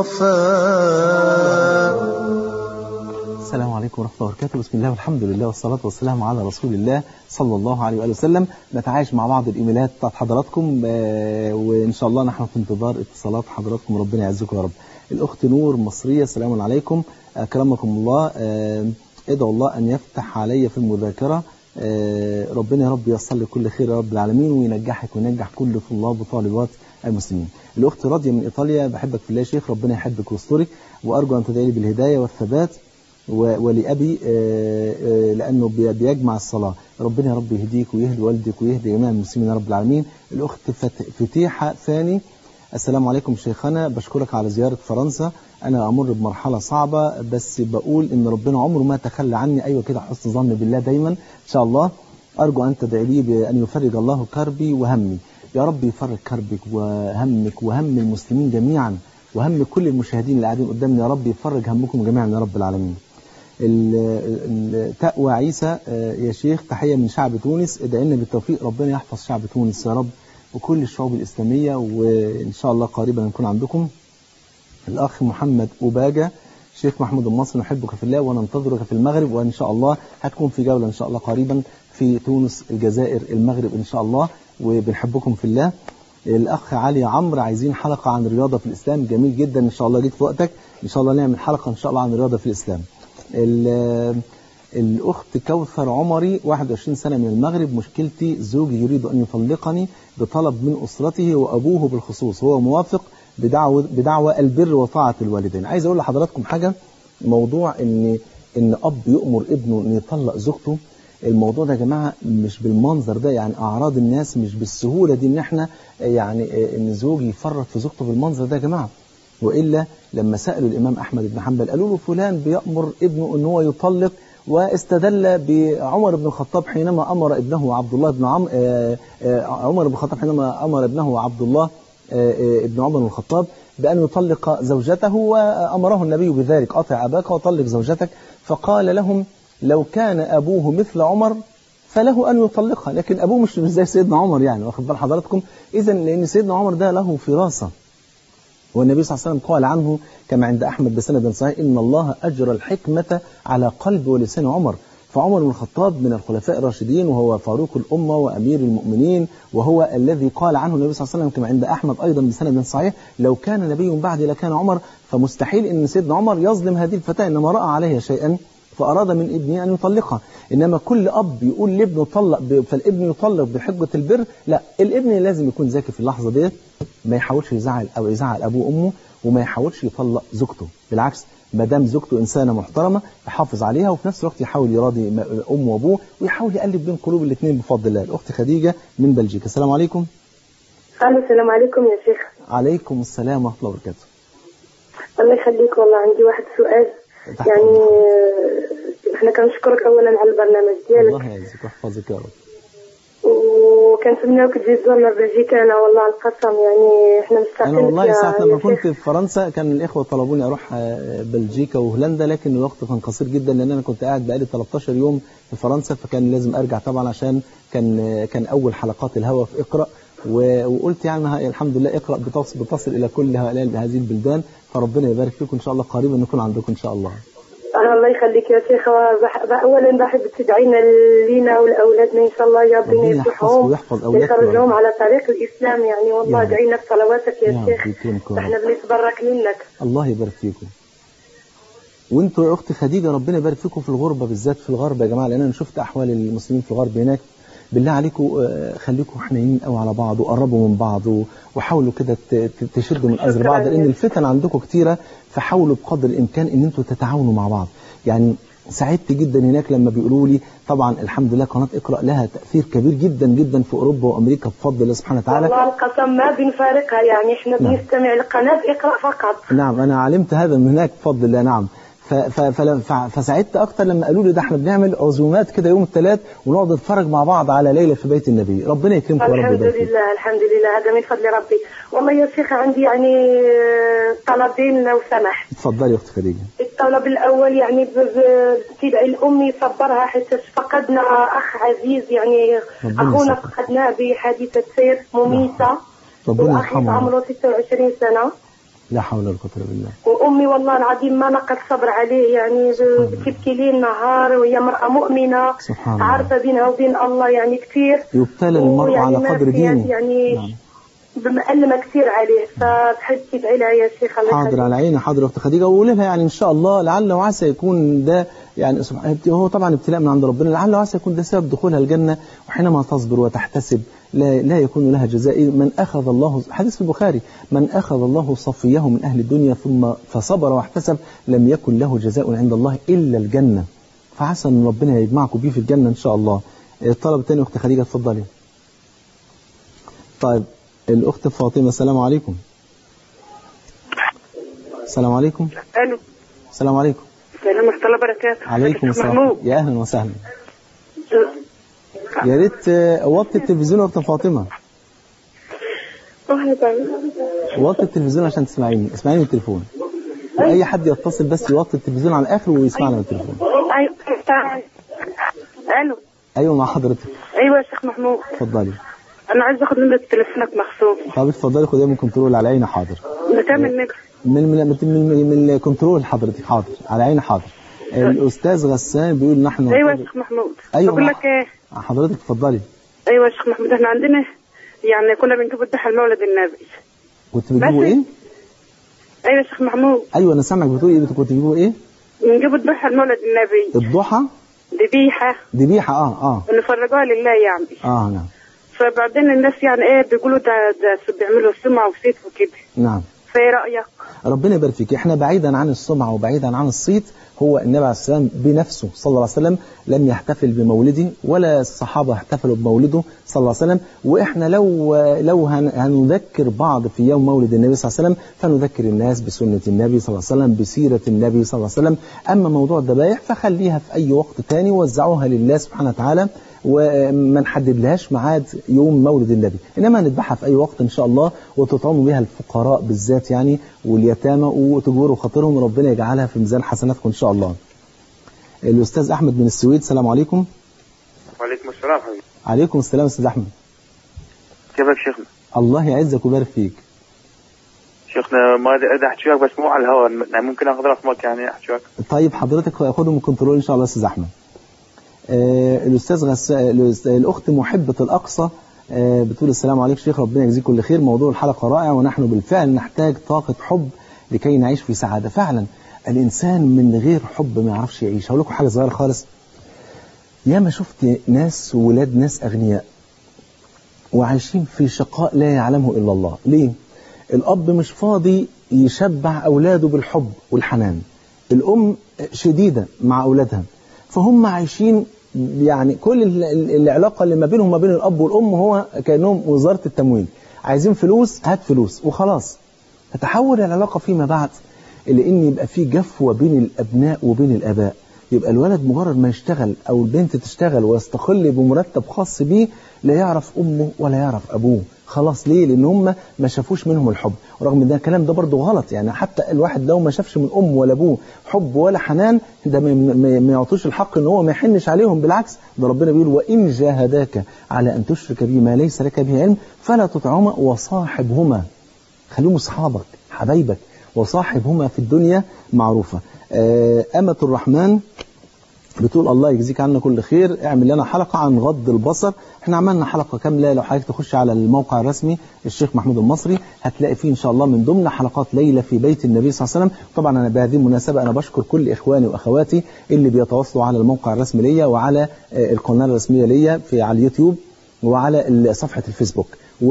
A: صفاء
C: السلام عليكم ورحمة الله وبركاته بسم الله والحمد لله والصلاة والسلام على رسول الله صلى الله عليه وآله وسلم نتعايش مع بعض الإيميلات بتاعت حضراتكم آه، وإن شاء الله نحن في انتظار اتصالات حضراتكم ربنا يعزكم يا رب الأخت نور مصرية السلام عليكم أكرمكم الله آه، ادعوا الله أن يفتح علي في المذاكرة آه، ربنا يا رب ييسر لي كل خير يا رب العالمين وينجحك وينجح كل طلاب وطالبات المسلمين الأخت راضية من إيطاليا بحبك في الله يا شيخ ربنا يحبك ويسترك وأرجو أن تدعي لي بالهداية والثبات و- ولأبي آه، آه، لأنه بي- بيجمع الصلاة ربنا يا رب يهديك ويهدي والدك ويهدي جميع المسلمين يا رب العالمين الأخت فت- فتيحة ثاني السلام عليكم شيخنا بشكرك على زيارة فرنسا أنا أمر بمرحلة صعبة بس بقول إن ربنا عمره ما تخلى عني أيوة كده حسن ظن بالله دايما إن شاء الله أرجو أن تدعي لي بأن يفرج الله كربي وهمي يا رب يفرج كربك وهمك وهم المسلمين جميعا وهم كل المشاهدين اللي قاعدين قدامنا يا رب يفرج همكم جميعا يا رب العالمين ال- ال- تقوى عيسى آه، يا شيخ تحية من شعب تونس ادعي لنا بالتوفيق ربنا يحفظ شعب تونس يا رب وكل الشعوب الإسلامية وإن شاء الله قريبا نكون عندكم الأخ محمد أوباجة شيخ محمود المصري نحبك في الله وننتظرك في المغرب وإن شاء الله هتكون في جولة إن شاء الله قريبا في تونس الجزائر المغرب إن شاء الله وبنحبكم في الله الأخ علي عمرو عايزين حلقة عن الرياضة في الإسلام جميل جدا إن شاء الله جيت في وقتك إن شاء الله نعمل حلقة إن شاء الله عن الرياضة في الإسلام ال- الأخت كوثر عمري 21 سنة من المغرب مشكلتي زوجي يريد أن يطلقني بطلب من أسرته وأبوه بالخصوص هو موافق بدعوة, بدعوة البر وطاعة الوالدين عايز أقول لحضراتكم حاجة موضوع إن إن أب يؤمر ابنه إن يطلق زوجته الموضوع ده يا جماعة مش بالمنظر ده يعني أعراض الناس مش بالسهولة دي إن إحنا يعني إن زوج يفرط في زوجته بالمنظر ده يا جماعة وإلا لما سألوا الإمام أحمد بن حنبل قالوا له فلان بيأمر ابنه أن هو يطلق واستدل بعمر بن الخطاب حينما أمر ابنه عبد الله بن عم آه، آه، عمر بن الخطاب حينما أمر ابنه عبد الله آه، آه، ابن عمر بن الخطاب بأن يطلق زوجته وأمره النبي بذلك أطع أباك وطلق زوجتك فقال لهم لو كان أبوه مثل عمر فله أن يطلقها لكن أبوه مش مش زي سيدنا عمر يعني واخد بال حضراتكم إذا لأن سيدنا عمر ده له فراسة والنبي صلى الله عليه وسلم قال عنه كما عند أحمد بسند صحيح إن الله أجرى الحكمة على قلب ولسان عمر فعمر بن الخطاب من الخلفاء الراشدين وهو فاروق الأمة وأمير المؤمنين وهو الذي قال عنه النبي صلى الله عليه وسلم كما عند أحمد أيضا بسند صحيح لو كان نبي بعدي لكان عمر فمستحيل أن سيدنا عمر يظلم هذه الفتاة إنما رأى عليها شيئا فأراد من ابنه أن يطلقها إنما كل أب يقول لابنه طلق ب- فالابن يطلق بحجة البر لا الابن لازم يكون ذكي في اللحظة ديت ما يحاولش يزعل أو يزعل أبوه وأمه وما يحاولش يطلق زوجته بالعكس ما دام زوجته إنسانة محترمة يحافظ عليها وفي نفس الوقت يحاول يراضي م- أمه وأبوه ويحاول يقلب بين قلوب الاثنين بفضل الله الأخت خديجة من بلجيكا السلام عليكم
D: الو السلام عليكم يا شيخ
C: عليكم السلام ورحمة الله وبركاته
D: الله يخليك والله عندي واحد سؤال
C: تحت
D: يعني
C: أمرك.
D: آه، احنا كنشكرك اولا على البرنامج ديالك
C: الله يعزك ويحفظك يا رب
D: وكنتمناوك تجي تزورنا في بلجيكا انا والله القسم يعني احنا مشتاقين
C: انا والله
D: لك يا-
C: ساعة لما
D: يا
C: كنت
D: شيخ.
C: في فرنسا كان الاخوه طلبوني اروح آه، بلجيكا وهولندا لكن الوقت كان قصير جدا لان انا كنت قاعد بقالي 13 يوم في فرنسا فكان لازم ارجع طبعا عشان كان آه، كان اول حلقات الهوا في اقرا و- وقلت يعني ها- الحمد لله اقرا بتصل, بتصل الى كل هؤلاء هذه البلدان فربنا يبارك فيكم ان شاء الله قريبا نكون عندكم ان شاء الله
D: آه، الله يخليك يا شيخ وبح- اولا بحب تدعينا لينا ولاولادنا ان شاء الله يا ربنا
C: ربنا يحفظكم
D: يصلحهم
C: ويحفظ أولادكم يا
D: ويخرجهم
C: رب.
D: على طريق الاسلام يعني والله
C: يا رب.
D: ادعينا في صلواتك يا
C: يا رب
D: شيخ
C: يكرمكم يا
D: احنا
C: رب.
D: بنتبرك منك
C: الله يبارك فيكم وانتوا يا اخت خديجه ربنا يبارك فيكم في الغربه بالذات في الغرب يا جماعه لان انا شفت احوال المسلمين في الغرب هناك بالله عليكم آه، خليكم حنينين قوي على بعض وقربوا من بعض و- وحاولوا كده ت- ت- تشدوا من ازر بعض لان الفتن عندكم كتيره فحاولوا بقدر الامكان ان انتوا تتعاونوا مع بعض يعني سعدت جدا هناك لما بيقولوا لي طبعا الحمد لله قناه اقرا لها تاثير كبير جدا جدا في اوروبا وامريكا بفضل الله سبحانه وتعالى
D: والله القسم ما بنفارقها يعني احنا
C: نعم.
D: بنستمع لقناة اقرأ فقط
C: نعم انا علمت هذا من هناك بفضل الله نعم ف- ف- فلم- ف- فسعدت اكتر لما قالوا لي ده احنا بنعمل عزومات كده يوم الثلاث ونقعد نتفرج مع بعض على ليله في بيت النبي ربنا يكرمكم يا رب
D: الحمد
C: يبارك فيكم.
D: لله الحمد لله هذا من فضل ربي والله يا شيخ عندي يعني آه، طلبين لو سمحت
C: اتفضلي يا اخت خديجه
D: الطلب الأول يعني ب- ب- بتدعي الأم يصبرها حيث فقدنا أخ عزيز يعني
C: ربنا
D: أخونا
C: يصبر.
D: فقدناه بحادثة سير مميتة
C: ربنا
D: وأخي
C: يرحمه
D: عمره 26 سنة
C: لا حول ولا قوه الا بالله
D: وأمي والله العظيم ما نقص صبر عليه يعني ب- بتبكي ليل نهار وهي امرأة مؤمنة
C: سبحان الله.
D: عارفة بينها وبين الله يعني كثير
C: يبتلى المرء
D: ويعني
C: على
D: ما
C: قدر
D: فيها
C: دينه
D: يعني
C: نعم.
D: مألمة كثير عليه فبحب تدعي لها يا شيخ الله
C: حاضر
D: يخليك.
C: على عيني حاضر يا اخت خديجه وقولي لها يعني ان شاء الله لعل وعسى يكون ده يعني سبحان هو طبعا ابتلاء من عند ربنا لعل وعسى يكون ده سبب دخولها الجنه وحينما تصبر وتحتسب لا لا يكون لها جزاء من اخذ الله حديث في البخاري من اخذ الله صفيه من اهل الدنيا ثم فصبر واحتسب لم يكن له جزاء عند الله الا الجنه فعسى ان ربنا يجمعكم بيه في الجنه ان شاء الله الطلب الثاني اخت خديجه اتفضلي طيب الاخت فاطمه السلام عليكم السلام عليكم
D: الو
C: السلام عليكم
D: السلام ورحمة الله وبركاته
C: عليكم السلام
D: محمود
C: يا اهلا وسهلا يا ريت آه، وطي التلفزيون يا اخت فاطمه وطي التلفزيون عشان تسمعيني اسمعيني من التليفون اي حد يتصل بس يوطي التلفزيون على الاخر ويسمعنا من التليفون
D: ايوه تعال. الو
C: ايوه مع حضرتك
D: ايوه يا شيخ محمود
C: اتفضلي
D: انا عايز اخد نمرة تليفونك مخصوص
C: طب اتفضلي خديها من كنترول على عيني حاضر
D: بكام النمرة
C: من من من, من, من الكنترول حضرتك حاضر على عيني حاضر الاستاذ غسان بيقول نحن
D: ايوه يا شيخ محمود
C: أيوة.
D: بقول لك ايه
C: حضرتك اتفضلي
D: ايوه يا شيخ محمود احنا عندنا يعني كنا بنجيب الضحى المولد النبي
C: كنت بتجيبوا
D: بس-
C: ايه
D: ايوه يا شيخ محمود
C: ايوه انا سامعك بتقول ايه كنت بتجيبوا ايه
D: بنجيب الضحى المولد النبي
C: الضحى
D: ذبيحة
C: ذبيحه اه اه
D: ونفرجوها لله يعني
C: اه نعم
D: فبعدين الناس يعني ايه بيقولوا ده ده بيعملوا سمعة وصيت وكده
C: نعم
D: فايه رأيك؟
C: ربنا يبارك فيك احنا بعيدا عن السمعة وبعيدا عن الصيت هو النبي عليه السلام بنفسه صلى الله عليه وسلم لم يحتفل بمولده ولا الصحابة احتفلوا بمولده صلى الله عليه وسلم واحنا لو لو هن- هنذكر بعض في يوم مولد النبي صلى الله عليه وسلم فنذكر الناس بسنة النبي صلى الله عليه وسلم بسيرة النبي صلى الله عليه وسلم اما موضوع الذبائح فخليها في اي وقت تاني ووزعوها لله سبحانه وتعالى وما نحدد لهاش ميعاد يوم مولد النبي انما نذبحها في اي وقت ان شاء الله وتطعموا بها الفقراء بالذات يعني واليتامى وتجبروا خاطرهم وربنا يجعلها في ميزان حسناتكم ان شاء الله الاستاذ احمد من السويد السلام عليكم
E: وعليكم السلام حبيبي
C: عليكم السلام استاذ احمد
E: كيفك شيخنا؟
C: الله يعزك ويبارك فيك
E: شيخنا ما ادري اريد احكي وياك بس مو على الهواء يعني ممكن اخذ رقمك يعني احكي وياك
C: طيب حضرتك خده من كنترول ان شاء الله استاذ احمد آه الاستاذ غس... الأست- الاخت محبه الاقصى آه بتقول السلام عليكم شيخ ربنا يجزيك كل خير موضوع الحلقه رائع ونحن بالفعل نحتاج طاقه حب لكي نعيش في سعاده فعلا الانسان من غير حب ما يعرفش يعيش هقول لكم حاجه صغيره خالص ياما شفت ناس ولاد ناس اغنياء وعايشين في شقاء لا يعلمه الا الله ليه الاب مش فاضي يشبع اولاده بالحب والحنان الام شديده مع اولادها فهم عايشين يعني كل ال- ال- العلاقه اللي ما بينهم وما بين الاب والام هو كانهم وزاره التموين عايزين فلوس هات فلوس وخلاص تتحول العلاقه فيما بعد الى ان يبقى في جفوه بين الابناء وبين الاباء يبقى الولد مجرد ما يشتغل او البنت تشتغل ويستقل بمرتب خاص بيه لا يعرف امه ولا يعرف ابوه خلاص ليه لان هم ما شافوش منهم الحب ورغم ان ده الكلام ده برضه غلط يعني حتى الواحد لو ما شافش من امه ولا ابوه حب ولا حنان ده ما- ما ما يعطوش الحق ان هو ما يحنش عليهم بالعكس ده ربنا بيقول وان جاهداك على ان تشرك بي ما ليس لك به علم فلا تطعهما وصاحبهما خليهم اصحابك حبايبك وصاحبهما في الدنيا معروفة آه، أمة الرحمن بتقول الله يجزيك عنا كل خير اعمل لنا حلقة عن غض البصر احنا عملنا حلقة كاملة لو حضرتك تخش على الموقع الرسمي الشيخ محمود المصري هتلاقي فيه ان شاء الله من ضمن حلقات ليلة في بيت النبي صلى الله عليه وسلم طبعا انا بهذه المناسبة انا بشكر كل اخواني واخواتي اللي بيتواصلوا على الموقع الرسمي ليا وعلى آه، القناة الرسمية ليا في على اليوتيوب وعلى ال- صفحة الفيسبوك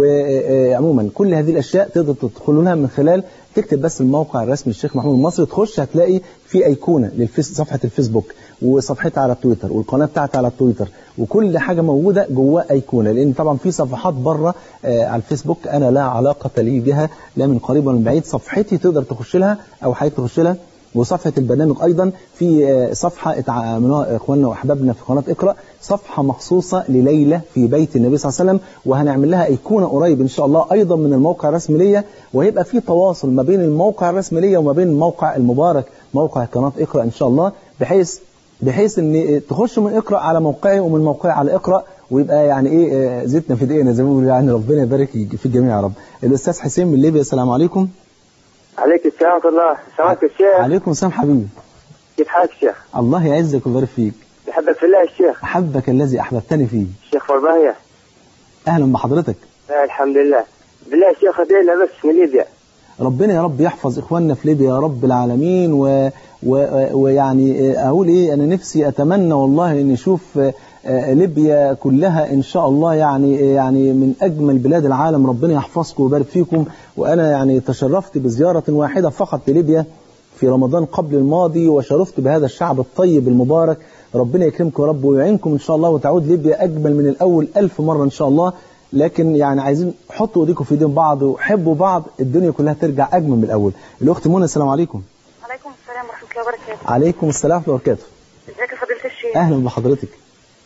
C: وعموما كل هذه الأشياء تقدر تدخلوا لها من خلال تكتب بس الموقع الرسمي الشيخ محمود المصري تخش هتلاقي في أيقونة للفيس صفحة الفيسبوك وصفحتها على التويتر والقناة بتاعتي على التويتر وكل حاجة موجودة جواه أيقونة لأن طبعا في صفحات بره آه، على الفيسبوك أنا لا علاقة لي بها لا من قريب ولا من بعيد صفحتي تقدر تخش لها أو حضرتك تخش لها وصفحة البرنامج أيضا في آه، صفحة اتعاملوها إخواننا وأحبابنا في قناة اقرأ صفحة مخصوصة لليلة في بيت النبي صلى الله عليه وسلم وهنعمل لها أيقونة قريب إن شاء الله أيضا من الموقع الرسمي ليا وهيبقى في تواصل ما بين الموقع الرسمي ليا وما بين الموقع المبارك موقع قناة اقرأ إن شاء الله بحيث بحيث ان تخش من اقرا على موقعي ومن موقعي على اقرا ويبقى يعني ايه آه، زيتنا في دقيقنا زي ما بيقولوا يعني ربنا يبارك في الجميع يا رب الاستاذ حسين من ليبيا السلام عليكم
F: عليك السلام ورحمة الله سلامك الشيخ
C: عليكم السلام حبيبي
F: كيف حالك الشيخ
C: الله يعزك ويبارك فيك
F: بحبك في الله الشيخ
C: احبك الذي احببتني فيه
F: الشيخ فرباهية
C: اهلا بحضرتك
F: آه الحمد لله بالله الشيخ هدينا بس من ليبيا
C: ربنا يا رب يحفظ اخواننا في ليبيا يا رب العالمين و... و... ويعني اقول ايه انا نفسي اتمنى والله ان اشوف آه، ليبيا كلها ان شاء الله يعني يعني من اجمل بلاد العالم ربنا يحفظكم ويبارك فيكم وانا يعني تشرفت بزياره واحده فقط لليبيا في رمضان قبل الماضي وشرفت بهذا الشعب الطيب المبارك ربنا يكرمكم يا رب ويعينكم ان شاء الله وتعود ليبيا اجمل من الاول ألف مره ان شاء الله لكن يعني عايزين حطوا ايديكم في ايدين بعض وحبوا بعض الدنيا كلها ترجع اجمل من الاول الاخت منى السلام عليكم
D: عليكم السلام ورحمة الله وبركاته
C: عليكم السلام ورحمه الله وبركاته
D: ازيك يا فضيلة الشيخ
C: اهلا بحضرتك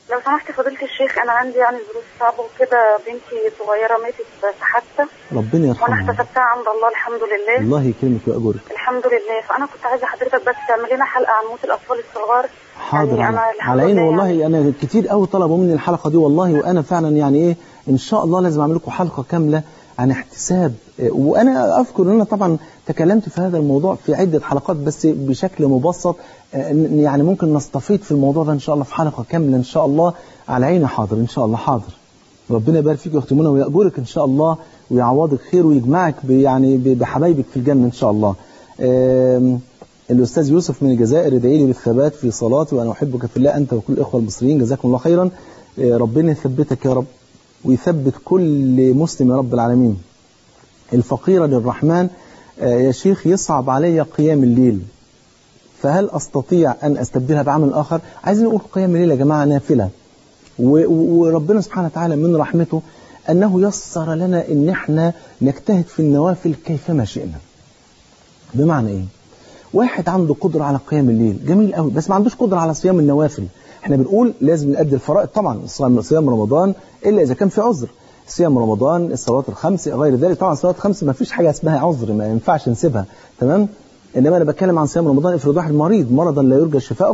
G: لو سمحت فضيلة الشيخ أنا عندي يعني ظروف صعبة وكده بنتي صغيرة ماتت في حادثة
C: ربنا
G: وأنا
C: يرحمها
G: احتسبتها عند الله الحمد لله
C: الله يكرمك ويأجرك
G: الحمد لله فأنا كنت عايزة حضرتك بس تعمل لنا حلقة عن موت الأطفال الصغار
C: حاضر
G: يعني أنا
C: على
G: الحمد
C: على عيني
G: لله
C: والله
G: يعني
C: انا كتير قوي طلبوا مني الحلقه دي والله وانا فعلا يعني ايه ان شاء الله لازم اعمل لكم حلقه كامله عن احتساب إيه، وانا اذكر ان انا طبعا تكلمت في هذا الموضوع في عده حلقات بس بشكل مبسط آه، ن- يعني ممكن نستفيد في الموضوع ده ان شاء الله في حلقه كامله ان شاء الله على عيني حاضر ان شاء الله حاضر ربنا يبارك فيك يا اختي منى ويأجرك ان شاء الله ويعوضك خير ويجمعك ب- يعني ب- بحبايبك في الجنه ان شاء الله. آم، الاستاذ يوسف من الجزائر ادعي لي بالثبات في صلاتي وانا احبك في الله انت وكل الاخوه المصريين جزاكم الله خيرا. آه، ربنا يثبتك يا رب ويثبت كل مسلم يا رب العالمين. الفقيره للرحمن آه، يا شيخ يصعب علي قيام الليل فهل استطيع ان استبدلها بعمل اخر؟ عايزين نقول قيام الليل يا جماعه نافله. و- و- وربنا سبحانه وتعالى من رحمته أنه يسر لنا أن احنا نجتهد في النوافل كيفما شئنا بمعنى إيه؟ واحد عنده قدرة على قيام الليل جميل قوي بس ما عندوش قدرة على صيام النوافل احنا بنقول لازم نأدي الفرائض طبعا صيام صيام رمضان إلا إذا كان في عذر صيام رمضان الصلوات الخمس غير ذلك طبعا الصلوات الخمس ما فيش حاجة اسمها عذر ما ينفعش نسيبها تمام انما انا بتكلم عن صيام رمضان افرض واحد مريض مرضا لا يرجى شفاؤه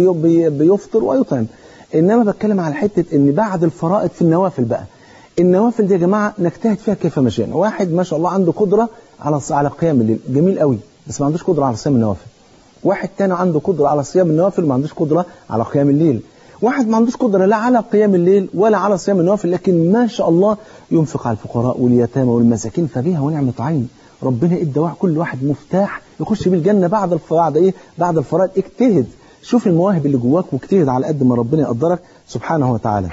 C: فبيفطر ويطعم انما بتكلم على حته ان بعد الفرائض في النوافل بقى النوافل دي يا جماعه نجتهد فيها كيف ما شئنا واحد ما شاء الله عنده قدره على على قيام الليل جميل قوي بس ما عندوش قدره على صيام النوافل واحد تاني عنده قدره على صيام النوافل ما عندوش قدره على قيام الليل واحد ما عندوش قدره لا على قيام الليل ولا على صيام النوافل لكن ما شاء الله ينفق على الفقراء واليتامى والمساكين فبها ونعمه عين ربنا ادى واحد كل واحد مفتاح يخش بيه الجنه بعد الف... بعد ايه بعد الفرائض اجتهد شوف المواهب اللي جواك واجتهد على قد ما ربنا يقدرك سبحانه وتعالى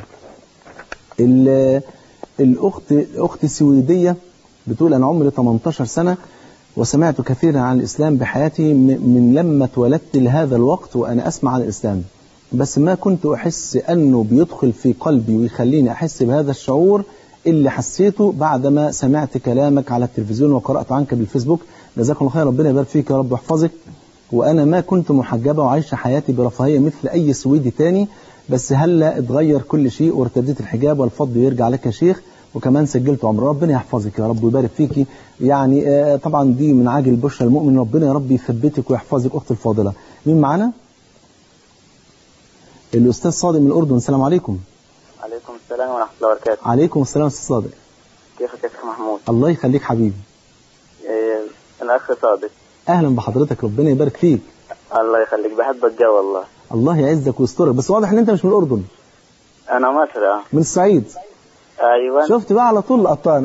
C: ال- الاخت اختي السويديه بتقول انا عمري 18 سنه وسمعت كثيرا عن الاسلام بحياتي م- من لما اتولدت لهذا الوقت وانا اسمع عن الاسلام بس ما كنت احس انه بيدخل في قلبي ويخليني احس بهذا الشعور اللي حسيته بعدما سمعت كلامك على التلفزيون وقرات عنك بالفيسبوك جزاكم الله خير ربنا يبارك فيك يا رب ويحفظك وانا ما كنت محجبه وعايشه حياتي برفاهيه مثل اي سويدي تاني بس هلا اتغير كل شيء وارتديت الحجاب والفضل يرجع لك يا شيخ وكمان سجلت عمر ربنا يحفظك يا رب ويبارك فيكي يعني آه، طبعا دي من عاجل بشرى المؤمن ربنا يا رب يثبتك ويحفظك اختي الفاضله مين معانا الاستاذ صادق من الاردن السلام عليكم
F: عليكم السلام ورحمة الله وبركاته
C: عليكم السلام استاذ صادق
F: كيفك يا شيخ محمود
C: الله يخليك حبيبي
F: إيه الأخ صادق
C: اهلا بحضرتك ربنا يبارك فيك
F: الله يخليك بحبك جو والله
C: الله يعزك ويسترك بس واضح ان انت مش من الاردن
F: أنا مصري آه.
C: من الصعيد
F: أيوة
C: شفت بقى على طول قطعنا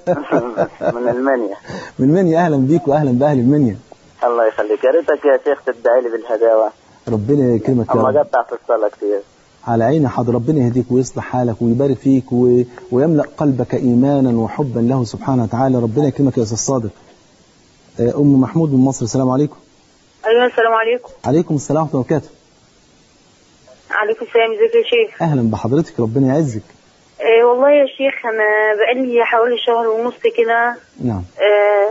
F: من المنيا
C: من منيا اهلا بيك واهلا باهل المنيا
F: الله يخليك يا ريتك يا شيخ تدعي لي بالهداوة
C: ربنا يكرمك يا
F: أما
C: رب
F: قطع في الصلاة كثير
C: على عيني حاضر ربنا يهديك ويصلح حالك ويبارك فيك و... ويملأ قلبك إيمانا وحبا له سبحانه وتعالى ربنا يكرمك يا أستاذ صادق آه، أم محمود من مصر السلام عليكم
G: ايوه السلام عليكم
C: عليكم السلام ورحمة الله وبركاته
G: عليكم السلام ازيك يا شيخ
C: أهلا بحضرتك ربنا يعزك
G: آه والله يا شيخ انا بقالي حوالي شهر ونص كده
C: نعم
G: آه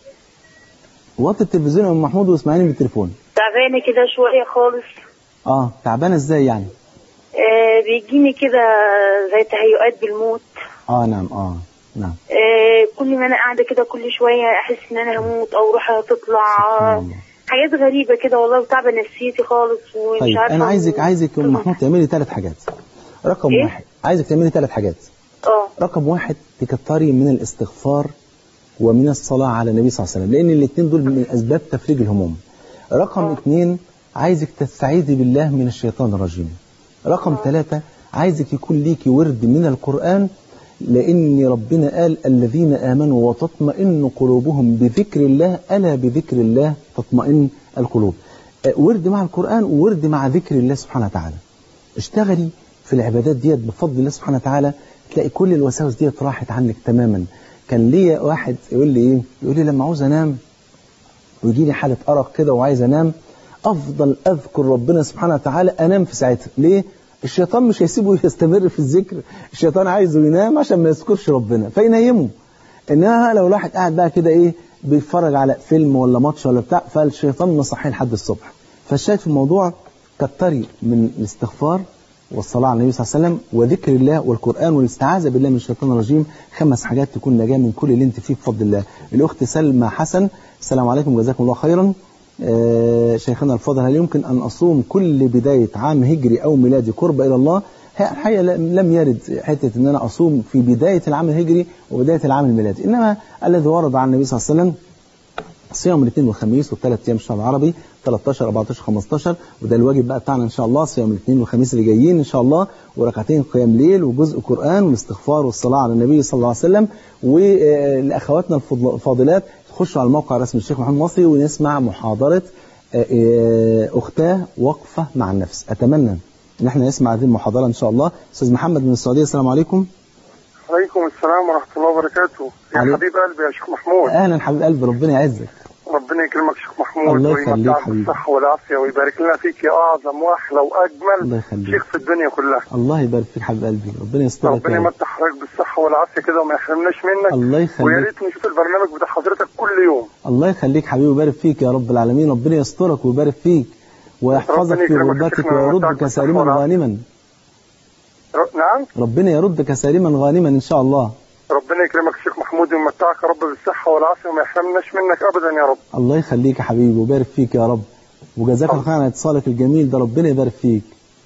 C: وطي التلفزيون يا أم محمود واسمعيني بالتليفون
G: تعبانه كده شويه خالص
C: اه تعبانة ازاي يعني
G: آه بيجيني كده زي تهيؤات بالموت
C: اه نعم اه نعم
G: آه كل ما انا قاعده كده كل شويه احس ان انا هموت او روحي هتطلع
C: سبحان
G: آه،
C: الله
G: حاجات غريبه كده والله وتعبه نفسيتي خالص ومش
C: طيب
G: عارفه
C: أنا عايزك عايزك يا أم محمود تعملي ثلاث حاجات رقم
G: إيه؟
C: واحد عايزك تعملي ثلاث حاجات
G: اه
C: رقم واحد تكتري من الاستغفار ومن الصلاة على النبي صلى الله عليه وسلم لأن الاثنين دول من أسباب تفريج الهموم رقم
G: آه.
C: اثنين عايزك تستعيذي بالله من الشيطان الرجيم رقم ثلاثة عايزك يكون ليكي ورد من القرآن لأن ربنا قال الذين آمنوا وتطمئن قلوبهم بذكر الله ألا بذكر الله تطمئن القلوب آه، ورد مع القرآن وورد مع ذكر الله سبحانه وتعالى اشتغلي في العبادات ديت بفضل الله سبحانه وتعالى تلاقي كل الوساوس ديت راحت عنك تماما كان ليا واحد يقول لي ايه يقول لي لما عاوز انام ويجي لي حاله ارق كده وعايز انام افضل اذكر ربنا سبحانه وتعالى انام في ساعتها ليه الشيطان مش هيسيبه يستمر في الذكر الشيطان عايزه ينام عشان ما يذكرش ربنا فينيمه انما لو الواحد قاعد بقى كده ايه بيتفرج على فيلم ولا ماتش ولا بتاع فالشيطان مصحيه لحد الصبح فالشاهد في الموضوع كتري من الاستغفار والصلاة على النبي صلى الله عليه وسلم وذكر الله والقرآن والاستعاذة بالله من الشيطان الرجيم خمس حاجات تكون نجاة من كل اللي انت فيه بفضل الله الأخت سلمى حسن السلام عليكم جزاكم الله خيرا آه، شيخنا الفاضل هل يمكن أن أصوم كل بداية عام هجري أو ميلادي قرب إلى الله هي- الحقيقة لم لم يرد حتة أن أنا أصوم في بداية العام الهجري وبداية العام الميلادي إنما الذي ورد عن النبي صلى الله عليه وسلم صيام الاثنين والخميس والثلاث ايام الشهر العربي 13 14 15 وده الواجب بقى بتاعنا ان شاء الله صيام الاثنين والخميس اللي جايين ان شاء الله وركعتين قيام ليل وجزء قران والاستغفار والصلاه على النبي صلى الله عليه وسلم ولاخواتنا الفضل- الفاضلات تخشوا على الموقع الرسمي الشيخ محمد مصري ونسمع محاضره آه، آه، اختاه وقفه مع النفس اتمنى ان احنا نسمع هذه المحاضره ان شاء الله استاذ محمد من السعوديه السلام عليكم
H: عليكم السلام ورحمة الله وبركاته يا
C: عليك.
H: حبيب قلبي يا شيخ محمود
C: اهلا حبيب قلبي ربنا يعزك
H: ربنا يكرمك شيخ محمود
C: الله يخليك
H: ويمتعك
C: حبيبي.
H: بالصحة والعافية ويبارك لنا فيك يا أعظم وأحلى
C: الله
H: وأجمل
C: يخليك.
H: شيخ في الدنيا كلها
C: الله يبارك فيك حبيب قلبي ربنا يسترك
H: ربنا
C: يا رب.
H: يمتع حضرتك بالصحة والعافية كده وما يحرمناش منك
C: الله يخليك.
H: ويا ريت نشوف البرنامج بتاع حضرتك كل يوم
C: الله يخليك حبيبي ويبارك فيك يا رب العالمين ربنا يسترك ويبارك فيك ويحفظك
H: ربنا
C: في
H: يكرمك يا
C: غربتك
H: شيخنا ويمتعك
C: ويردك
H: بالصحة
C: سالما
H: والعافية.
C: غانما
H: ر- نعم
C: ربنا يردك سالما غانما ان شاء الله
H: ربنا يكرمك يا شيخ محمود ويمتعك يا رب بالصحة والعافية وما يحرمناش منك أبدا يا رب
C: الله يخليك يا حبيبي ويبارك فيك يا رب وجزاك الله خير على اتصالك الجميل ده ربنا يبارك فيك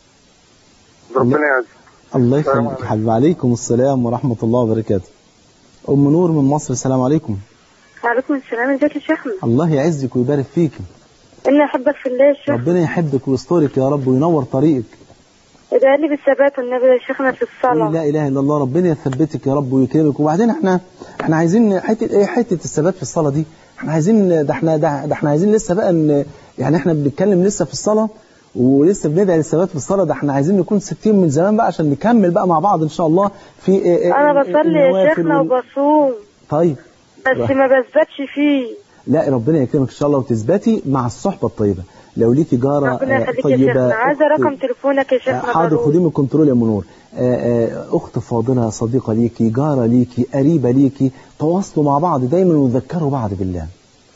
H: ربنا يعزك
C: الله
H: السلام
C: يخليك يا حبيبي عليكم السلام ورحمة الله وبركاته أم نور من مصر السلام عليكم
G: وعليكم السلام ازيك يا شيخنا
C: الله يعزك ويبارك فيك
G: اني احبك في الله يا شيخ
C: ربنا يحبك ويسترك يا رب وينور طريقك
G: ادعي لي بالثبات والنبي يا شيخنا في الصلاه
C: لا اله الا الله ربنا يثبتك يا رب ويكرمك وبعدين احنا احنا عايزين حته ايه حته الثبات في الصلاه دي احنا عايزين ده احنا ده, ده احنا عايزين لسه بقى ان يعني احنا بنتكلم لسه في الصلاه ولسه بندعي للثبات في الصلاه ده احنا عايزين نكون ستين من زمان بقى عشان نكمل بقى مع بعض ان شاء الله في إيه إيه
G: انا بصلي يا
C: النوافل
G: شيخنا
C: وال-
G: وبصوم
C: طيب
G: بس ما بثبتش فيه
C: لا ربنا يكرمك ان شاء الله وتثبتي مع الصحبه الطيبه لو ليكي جاره
G: ربنا
C: آه،
G: يخليك يا
C: طيبه
G: شيخنا عايزه
C: أخت-
G: رقم تليفونك يا شيخنا
C: حاضر
G: ضروري.
C: خديه من الكنترول يا منور آه، آه، اخت فاضله صديقه ليكي جاره ليكي قريبه ليكي تواصلوا مع بعض دايما وذكروا بعض بالله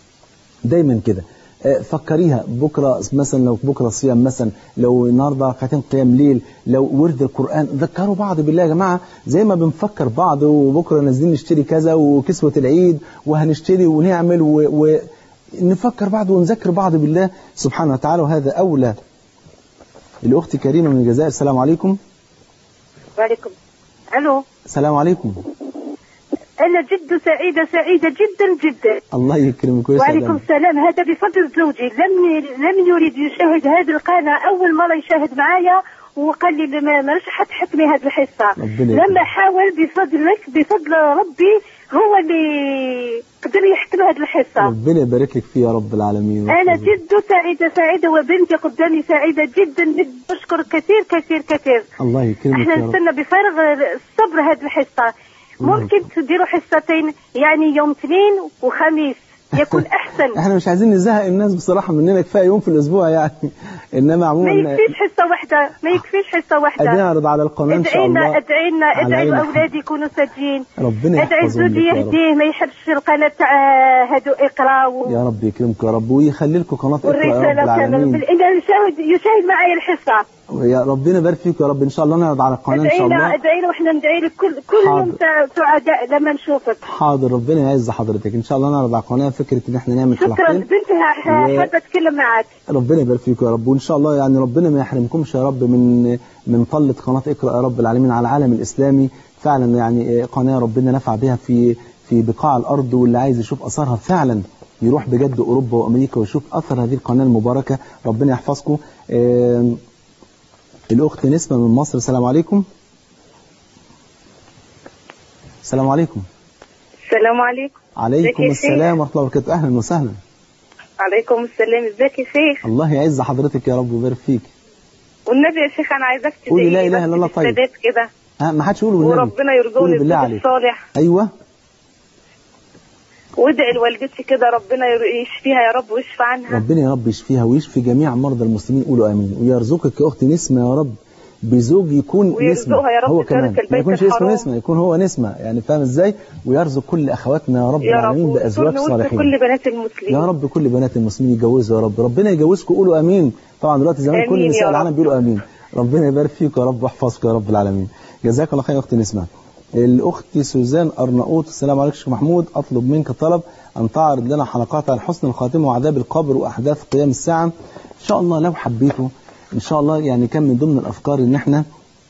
C: دايما كده آه، فكريها بكره مثلا لو بكره صيام مثلا لو النهارده ركعتين قيام ليل لو ورد القران ذكروا بعض بالله يا جماعه زي ما بنفكر بعض وبكره نازلين نشتري كذا وكسوه العيد وهنشتري ونعمل و, و نفكر بعض ونذكر بعض بالله سبحانه وتعالى وهذا اولى الاخت كريمه من الجزائر السلام عليكم
G: وعليكم الو
C: السلام عليكم
G: انا جد سعيده سعيده جدا جدا
C: الله يكرمك ويسعدك
G: وعليكم السلام هذا بفضل زوجي لم لم يريد يشاهد هذه القناه اول مره يشاهد معايا وقال لي ما مش حتحكمي هذه الحصه
C: ربنا
G: لما
C: يكرمك.
G: حاول بفضلك بفضل ربي هو اللي قدر يحكم هذه الحصه
C: ربنا يبارك لك فيه يا رب العالمين
G: انا
C: ويحفظك.
G: جد سعيده سعيده وبنتي قدامي سعيده جدا جدا اشكر كثير كثير كثير
C: الله يكرمك
G: احنا
C: يا رب
G: نستنى بفارغ الصبر هذه الحصه
C: الله
G: ممكن تديروا حصتين يعني يوم اثنين وخميس يكون احسن
C: احنا مش عايزين نزهق الناس بصراحه مننا كفايه يوم في الاسبوع يعني انما
G: ما
C: عموما
G: يكفيش حصه واحده ما يكفيش حصه واحده
C: نعرض على القناه ان شاء
G: ادعي لنا
C: الله
G: ادعي لنا
C: على
G: ادعي
C: عين
G: الاولاد يكونوا ساجين
C: ربنا
G: ادعي
C: يحفظهم
G: زوجي
C: لك يا رب.
G: يهديه ما يحبش القناه تاع هادو اقرا و-
C: يا رب يكرمك يا رب ويخلي لكم قناه اقرا يا رب
G: والرساله كامل
C: العالمين
G: إذا يشاهد يشاهد معي الحصه
C: يا ربنا يبارك فيك يا رب ان شاء الله نعرض على القناه ان
G: ادعي
C: شاء
G: لنا
C: الله
G: ادعي لنا واحنا ندعي لك كل كل
C: حاضر.
G: يوم سع- سعداء لما نشوفك
C: حاضر ربنا يعز حضرتك ان شاء الله نعرض على القناه فكره ان احنا نعمل
G: شكرا
C: حلقتين
G: بنتي ح-
C: و-
G: حابه اتكلم معك
C: ربنا يبارك فيكم يا رب وان شاء الله يعني ربنا ما يحرمكمش يا رب من من طلة قناه اقرا يا رب العالمين على العالم الاسلامي فعلا يعني قناه ربنا نفع بها في في بقاع الارض واللي عايز يشوف اثرها فعلا يروح بجد اوروبا وامريكا ويشوف اثر هذه القناه المباركه ربنا يحفظكم آم، الاخت نسمه من مصر السلام عليكم السلام عليكم
G: السلام عليكم
C: عليكم
G: يا شيخ.
C: السلام ورحمه الله وبركاته اهلا وسهلا
G: عليكم السلام ازيك يا شيخ
C: الله يعز حضرتك يا رب ويبارك فيك
G: والنبي يا شيخ انا عايزاك تدعي
C: قولي لا
G: لي
C: إله
G: بس
C: إلا الله طيب.
G: بالسداد كده
C: ها ما حدش يقول بالنبي
G: وربنا
C: قولي
G: يرزقني
C: بالله
G: الزوج
C: عليك
G: الصالح
C: ايوه
G: وادعي لوالدتي كده ربنا ير- يشفيها يا رب ويشفى عنها
C: ربنا يا رب يشفيها ويشفي جميع مرضى المسلمين قولوا امين ويرزقك يا اختي نسمه يا رب بزوج يكون
G: ويرزقها
C: نسمه
G: يا رب
C: هو
G: ترك
C: كمان
G: البيت
C: ما يكونش اسمه
G: الحرام.
C: نسمه يكون هو نسمه يعني فاهم ازاي ويرزق كل اخواتنا يا رب
G: يا رب
C: العالمين بازواج
G: واسترنا وسط
C: صالحين
G: كل بنات المسلمين
C: يا رب كل بنات المسلمين يتجوزوا يا رب ربنا يجوزكم قولوا امين طبعا دلوقتي زمان كل
G: آمين
C: نساء
G: يا رب.
C: العالم بيقولوا امين ربنا يبارك فيك يا رب واحفظك يا رب العالمين جزاك الله خير يا اختي نسمه الاخت سوزان ارناؤوط السلام عليكم شيخ محمود اطلب منك طلب ان تعرض لنا حلقات عن حسن الخاتمه وعذاب القبر واحداث قيام الساعه ان شاء الله لو حبيتوا ان شاء الله يعني كان من ضمن الافكار ان احنا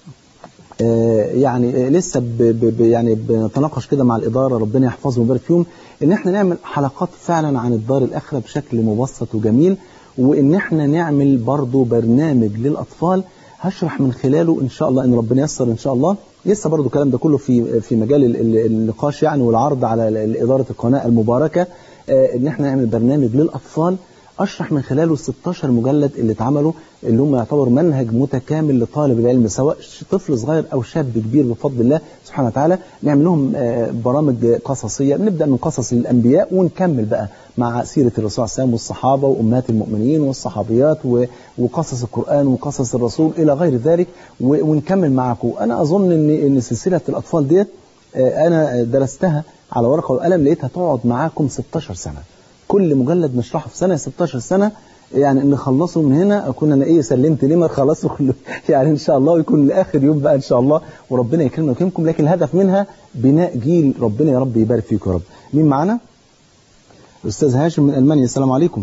C: آه، يعني آه، لسه ب ب ب يعني بنتناقش كده مع الإدارة ربنا يحفظهم ويبارك فيهم إن إحنا نعمل حلقات فعلا عن الدار الآخرة بشكل مبسط وجميل وإن إحنا نعمل برضو برنامج للأطفال هشرح من خلاله إن شاء الله إن ربنا ييسر إن شاء الله لسه برضو الكلام ده كله في في مجال ال- ال- النقاش يعني والعرض على ال- ال- إدارة القناة المباركة آه، إن إحنا نعمل برنامج للأطفال اشرح من خلاله 16 مجلد اللي اتعملوا اللي هم يعتبر منهج متكامل لطالب العلم سواء ش- طفل صغير او شاب كبير بفضل الله سبحانه وتعالى نعمل لهم آه، برامج قصصيه نبدا من قصص الانبياء ونكمل بقى مع سيره الرسول صلى الله عليه وسلم والصحابه وامهات المؤمنين والصحابيات و- وقصص القران وقصص الرسول الى غير ذلك و- ونكمل معاكم انا اظن ان ان سلسله الاطفال ديت آه، انا درستها على ورقه وقلم لقيتها تقعد معاكم 16 سنه كل مجلد نشرحه في سنه 16 سنه يعني نخلصه من هنا اكون انا ايه سلمت ليه ما خلصه كله يعني ان شاء الله ويكون لاخر يوم بقى ان شاء الله وربنا يكرمنا ويكرمكم لكن الهدف منها بناء جيل ربنا يا رب يبارك فيكم يا رب مين معانا الاستاذ هاشم من المانيا السلام عليكم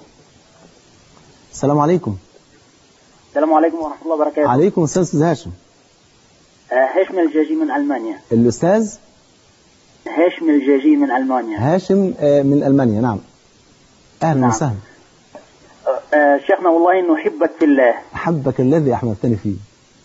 C: السلام عليكم
I: السلام عليكم ورحمة الله وبركاته
C: عليكم السلام استاذ هاشم
I: آه، هاشم الجاجي من ألمانيا
C: الاستاذ
I: هاشم الجاجي من ألمانيا
C: هاشم آه، من المانيا نعم اهلا
I: نعم.
C: وسهلا
I: آه، آه، شيخنا والله إنه أحبك في الله
C: احبك الذي احببتني فيه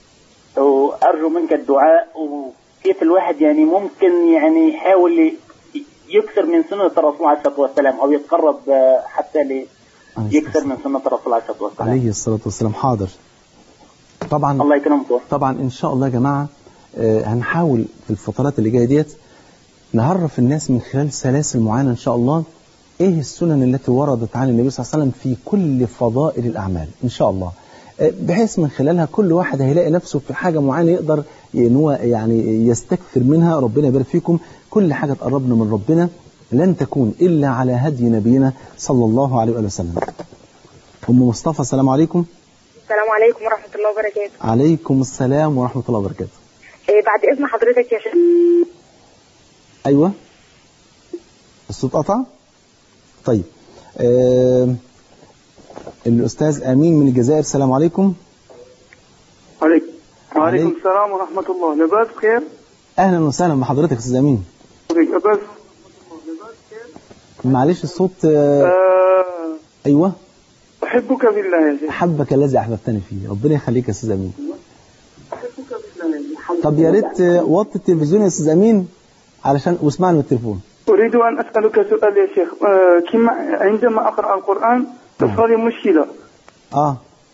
I: وأرجو منك الدعاء وكيف الواحد يعني ممكن يعني يحاول ي- يكثر من سنة الرسول عليه الصلاة والسلام أو يتقرب آه، حتى ل يكثر من سنة الرسول عليه الصلاة والسلام
C: عليه الصلاه والسلام حاضر طبعا
I: الله يكرمكم
C: طبعا ان شاء الله يا جماعه آه، هنحاول في الفترات اللي جايه ديت نعرف الناس من خلال سلاسل معينه ان شاء الله ايه السنن التي وردت عن النبي صلى الله عليه وسلم في كل فضائل الاعمال ان شاء الله آه، بحيث من خلالها كل واحد هيلاقي نفسه في حاجه معينه يقدر ان هو يعني يستكثر منها ربنا يبارك فيكم كل حاجه تقربنا من ربنا لن تكون الا على هدي نبينا صلى الله عليه وآله وسلم ام مصطفى السلام عليكم
D: السلام عليكم ورحمة الله وبركاته
C: عليكم السلام ورحمه الله وبركاته
D: إيه بعد إذن حضرتك يا شيخ
C: ايوه الصوت قطع طيب آه الاستاذ امين من الجزائر السلام عليكم
H: عليكم
C: عليك.
H: وعليكم السلام ورحمة الله لباس بخير
C: اهلا وسهلا بحضرتك يا استاذ امين
H: لباس
C: معلش الصوت آه
H: آه
C: ايوه
H: أحبك بالله يا شيخ
C: احبك الذي احببتني فيه ربنا يخليك يا استاذ امين
H: أحبك بالله يا شيخ
C: طب يا ريت آه، وطي التلفزيون يا استاذ امين علشان واسمعني من التليفون
H: أريد أن أسألك سؤال يا شيخ آه كما عندما أقرأ القرآن تصل لي مشكلة
C: اه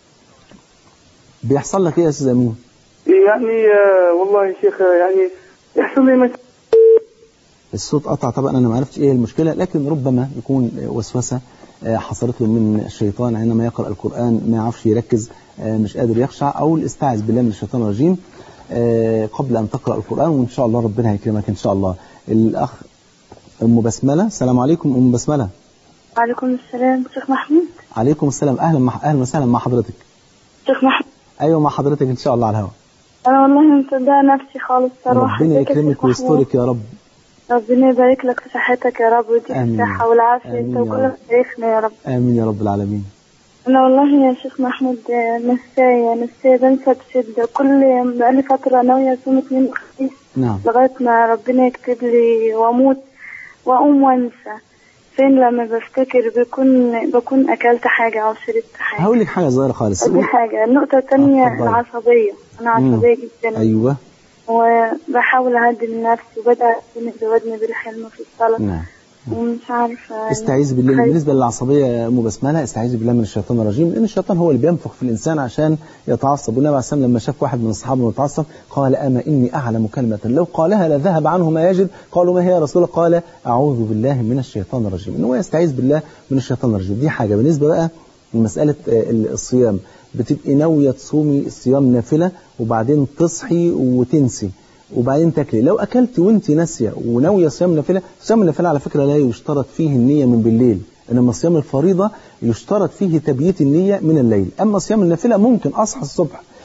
C: بيحصل لك ايه يا استاذ امين
H: يعني آه والله يا شيخ آه، يعني يحصل لي مشكلة
C: الصوت قطع طبعا انا ما عرفتش ايه المشكله لكن ربما يكون وسوسه آه، حصلت له من الشيطان عندما يقرا القران ما يعرفش يركز آه، مش قادر يخشع او الاستعاذ بالله من الشيطان الرجيم آه، قبل ان تقرا القران وان شاء الله ربنا هيكرمك ان شاء الله الاخ ام بسمله السلام عليكم ام بسمله
G: وعليكم السلام شيخ محمود
C: عليكم السلام اهلا مع اهلا وسهلا مع حضرتك
G: شيخ محمود
C: ايوه مع حضرتك ان شاء الله على الهواء
G: أنا والله مصدقة نفسي خالص صراحة
C: ربنا
G: ازيك يا
C: يكرمك
G: شيخ محمود؟
C: ويسترك يا رب
G: ربنا يبارك لك في صحتك يا رب ويديك
C: آمين.
G: الصحة والعافية
C: آمين
G: انت
C: يا
G: وكل
C: رب.
G: مشايخنا يا رب
C: امين يا رب العالمين
G: أنا والله يا شيخ محمود آه، نساية نساية بنسى بشدة كل بقالي فترة ناوية أصوم اتنين وخميس
C: نعم
G: لغاية ما ربنا يكتب لي وأموت وأقوم وأنسى فين لما بفتكر بكون بكون أكلت حاجة أو شربت حاجة
C: هقول لك حاجه صغيره خالص
G: دي حاجة النقطة الثانية
C: آه، اتفضلي.
G: العصبية أنا
C: مم.
G: عصبية جدا
C: ايوه
G: وبحاول أهدي من نفسي وبدأ بودني بالحلم في الصلاة
C: نعم
G: ومش عارفة يعني
C: استعيذ بالله
G: خايفة.
C: بالنسبه للعصبيه يا ام بسمله استعيذ بالله من الشيطان الرجيم لان الشيطان هو اللي بينفخ في الانسان عشان يتعصب والنبي عليه الصلاه والسلام لما شاف واحد من الصحابه متعصب قال اما اني اعلم كلمه لو قالها لذهب عنه ما يجد قالوا ما هي يا رسول الله قال اعوذ بالله من الشيطان الرجيم ان هو يستعيذ بالله من الشيطان الرجيم دي حاجه بالنسبه بقى لمساله آه، الصيام بتبقي ناويه تصومي صيام نافله وبعدين تصحي وتنسي وبعدين تاكلي لو اكلت وانت ناسيه وناويه صيام نافله صيام النافله على فكره لا يشترط فيه النيه من بالليل انما صيام الفريضه يشترط فيه تبييت النيه من الليل اما صيام النافله ممكن اصحى الصبح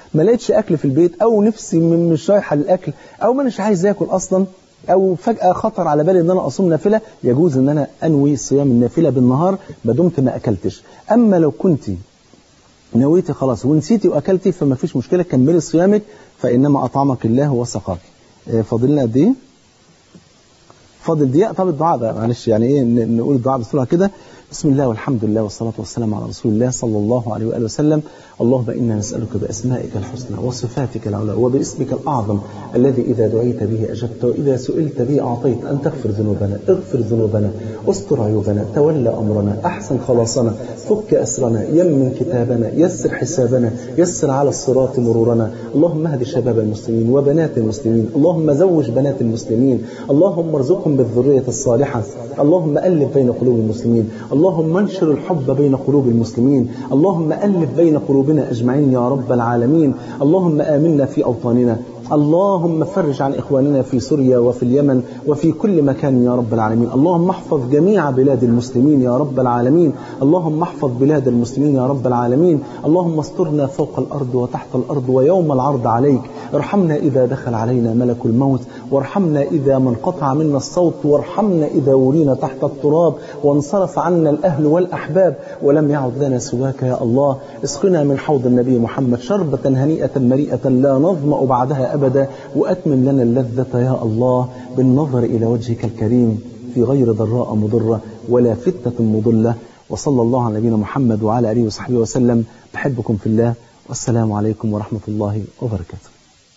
C: ما لقيتش اكل في البيت او نفسي من- مش رايحه للاكل او ما مش عايز اكل اصلا او فجاه خطر على بالي ان انا اصوم نافله يجوز ان انا انوي صيام النافله بالنهار ما دمت ما اكلتش اما لو كنت نويتي خلاص ونسيتي واكلتي فما فيش مشكله كملي صيامك فانما اطعمك الله وسقاك آه، فاضل لنا قد ايه فاضل دقيقه طب الدعاء بقى معلش يعني ايه ن- نقول الدعاء بسرعه كده بسم الله والحمد لله والصلاة والسلام على رسول الله صلى الله عليه وآله وسلم اللهم إنا نسألك بأسمائك الحسنى وصفاتك العلى وباسمك الأعظم الذي إذا دعيت به أجبت وإذا سئلت به أعطيت أن تغفر ذنوبنا اغفر ذنوبنا استر عيوبنا تولى أمرنا أحسن خلاصنا فك أسرنا يمن كتابنا يسر حسابنا يسر على الصراط مرورنا اللهم اهد شباب المسلمين وبنات المسلمين اللهم زوج بنات المسلمين اللهم ارزقهم بالذرية الصالحة اللهم ألف بين قلوب المسلمين اللهم انشر الحب بين قلوب المسلمين اللهم ألف بين قلوبنا أجمعين يا رب العالمين اللهم آمنا في أوطاننا اللهم فرج عن إخواننا في سوريا وفي اليمن وفي كل مكان يا رب العالمين اللهم احفظ جميع بلاد المسلمين يا رب العالمين اللهم احفظ بلاد المسلمين يا رب العالمين اللهم استرنا فوق الأرض وتحت الأرض ويوم العرض عليك ارحمنا إذا دخل علينا ملك الموت وارحمنا إذا من قطع منا الصوت وارحمنا إذا ولينا تحت التراب وانصرف عنا الأهل والأحباب ولم يعد لنا سواك يا الله اسقنا من حوض النبي محمد شربة هنيئة مريئة لا نظمأ بعدها أبدا وأتمم لنا اللذة يا الله بالنظر إلى وجهك الكريم في غير ضراء مضرة ولا فتنة مضلة وصلى الله على نبينا محمد وعلى آله وصحبه وسلم بحبكم في الله والسلام عليكم ورحمة الله وبركاته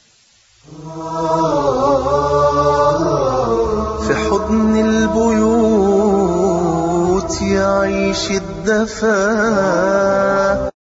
A: في حضن البيوت يعيش الدفا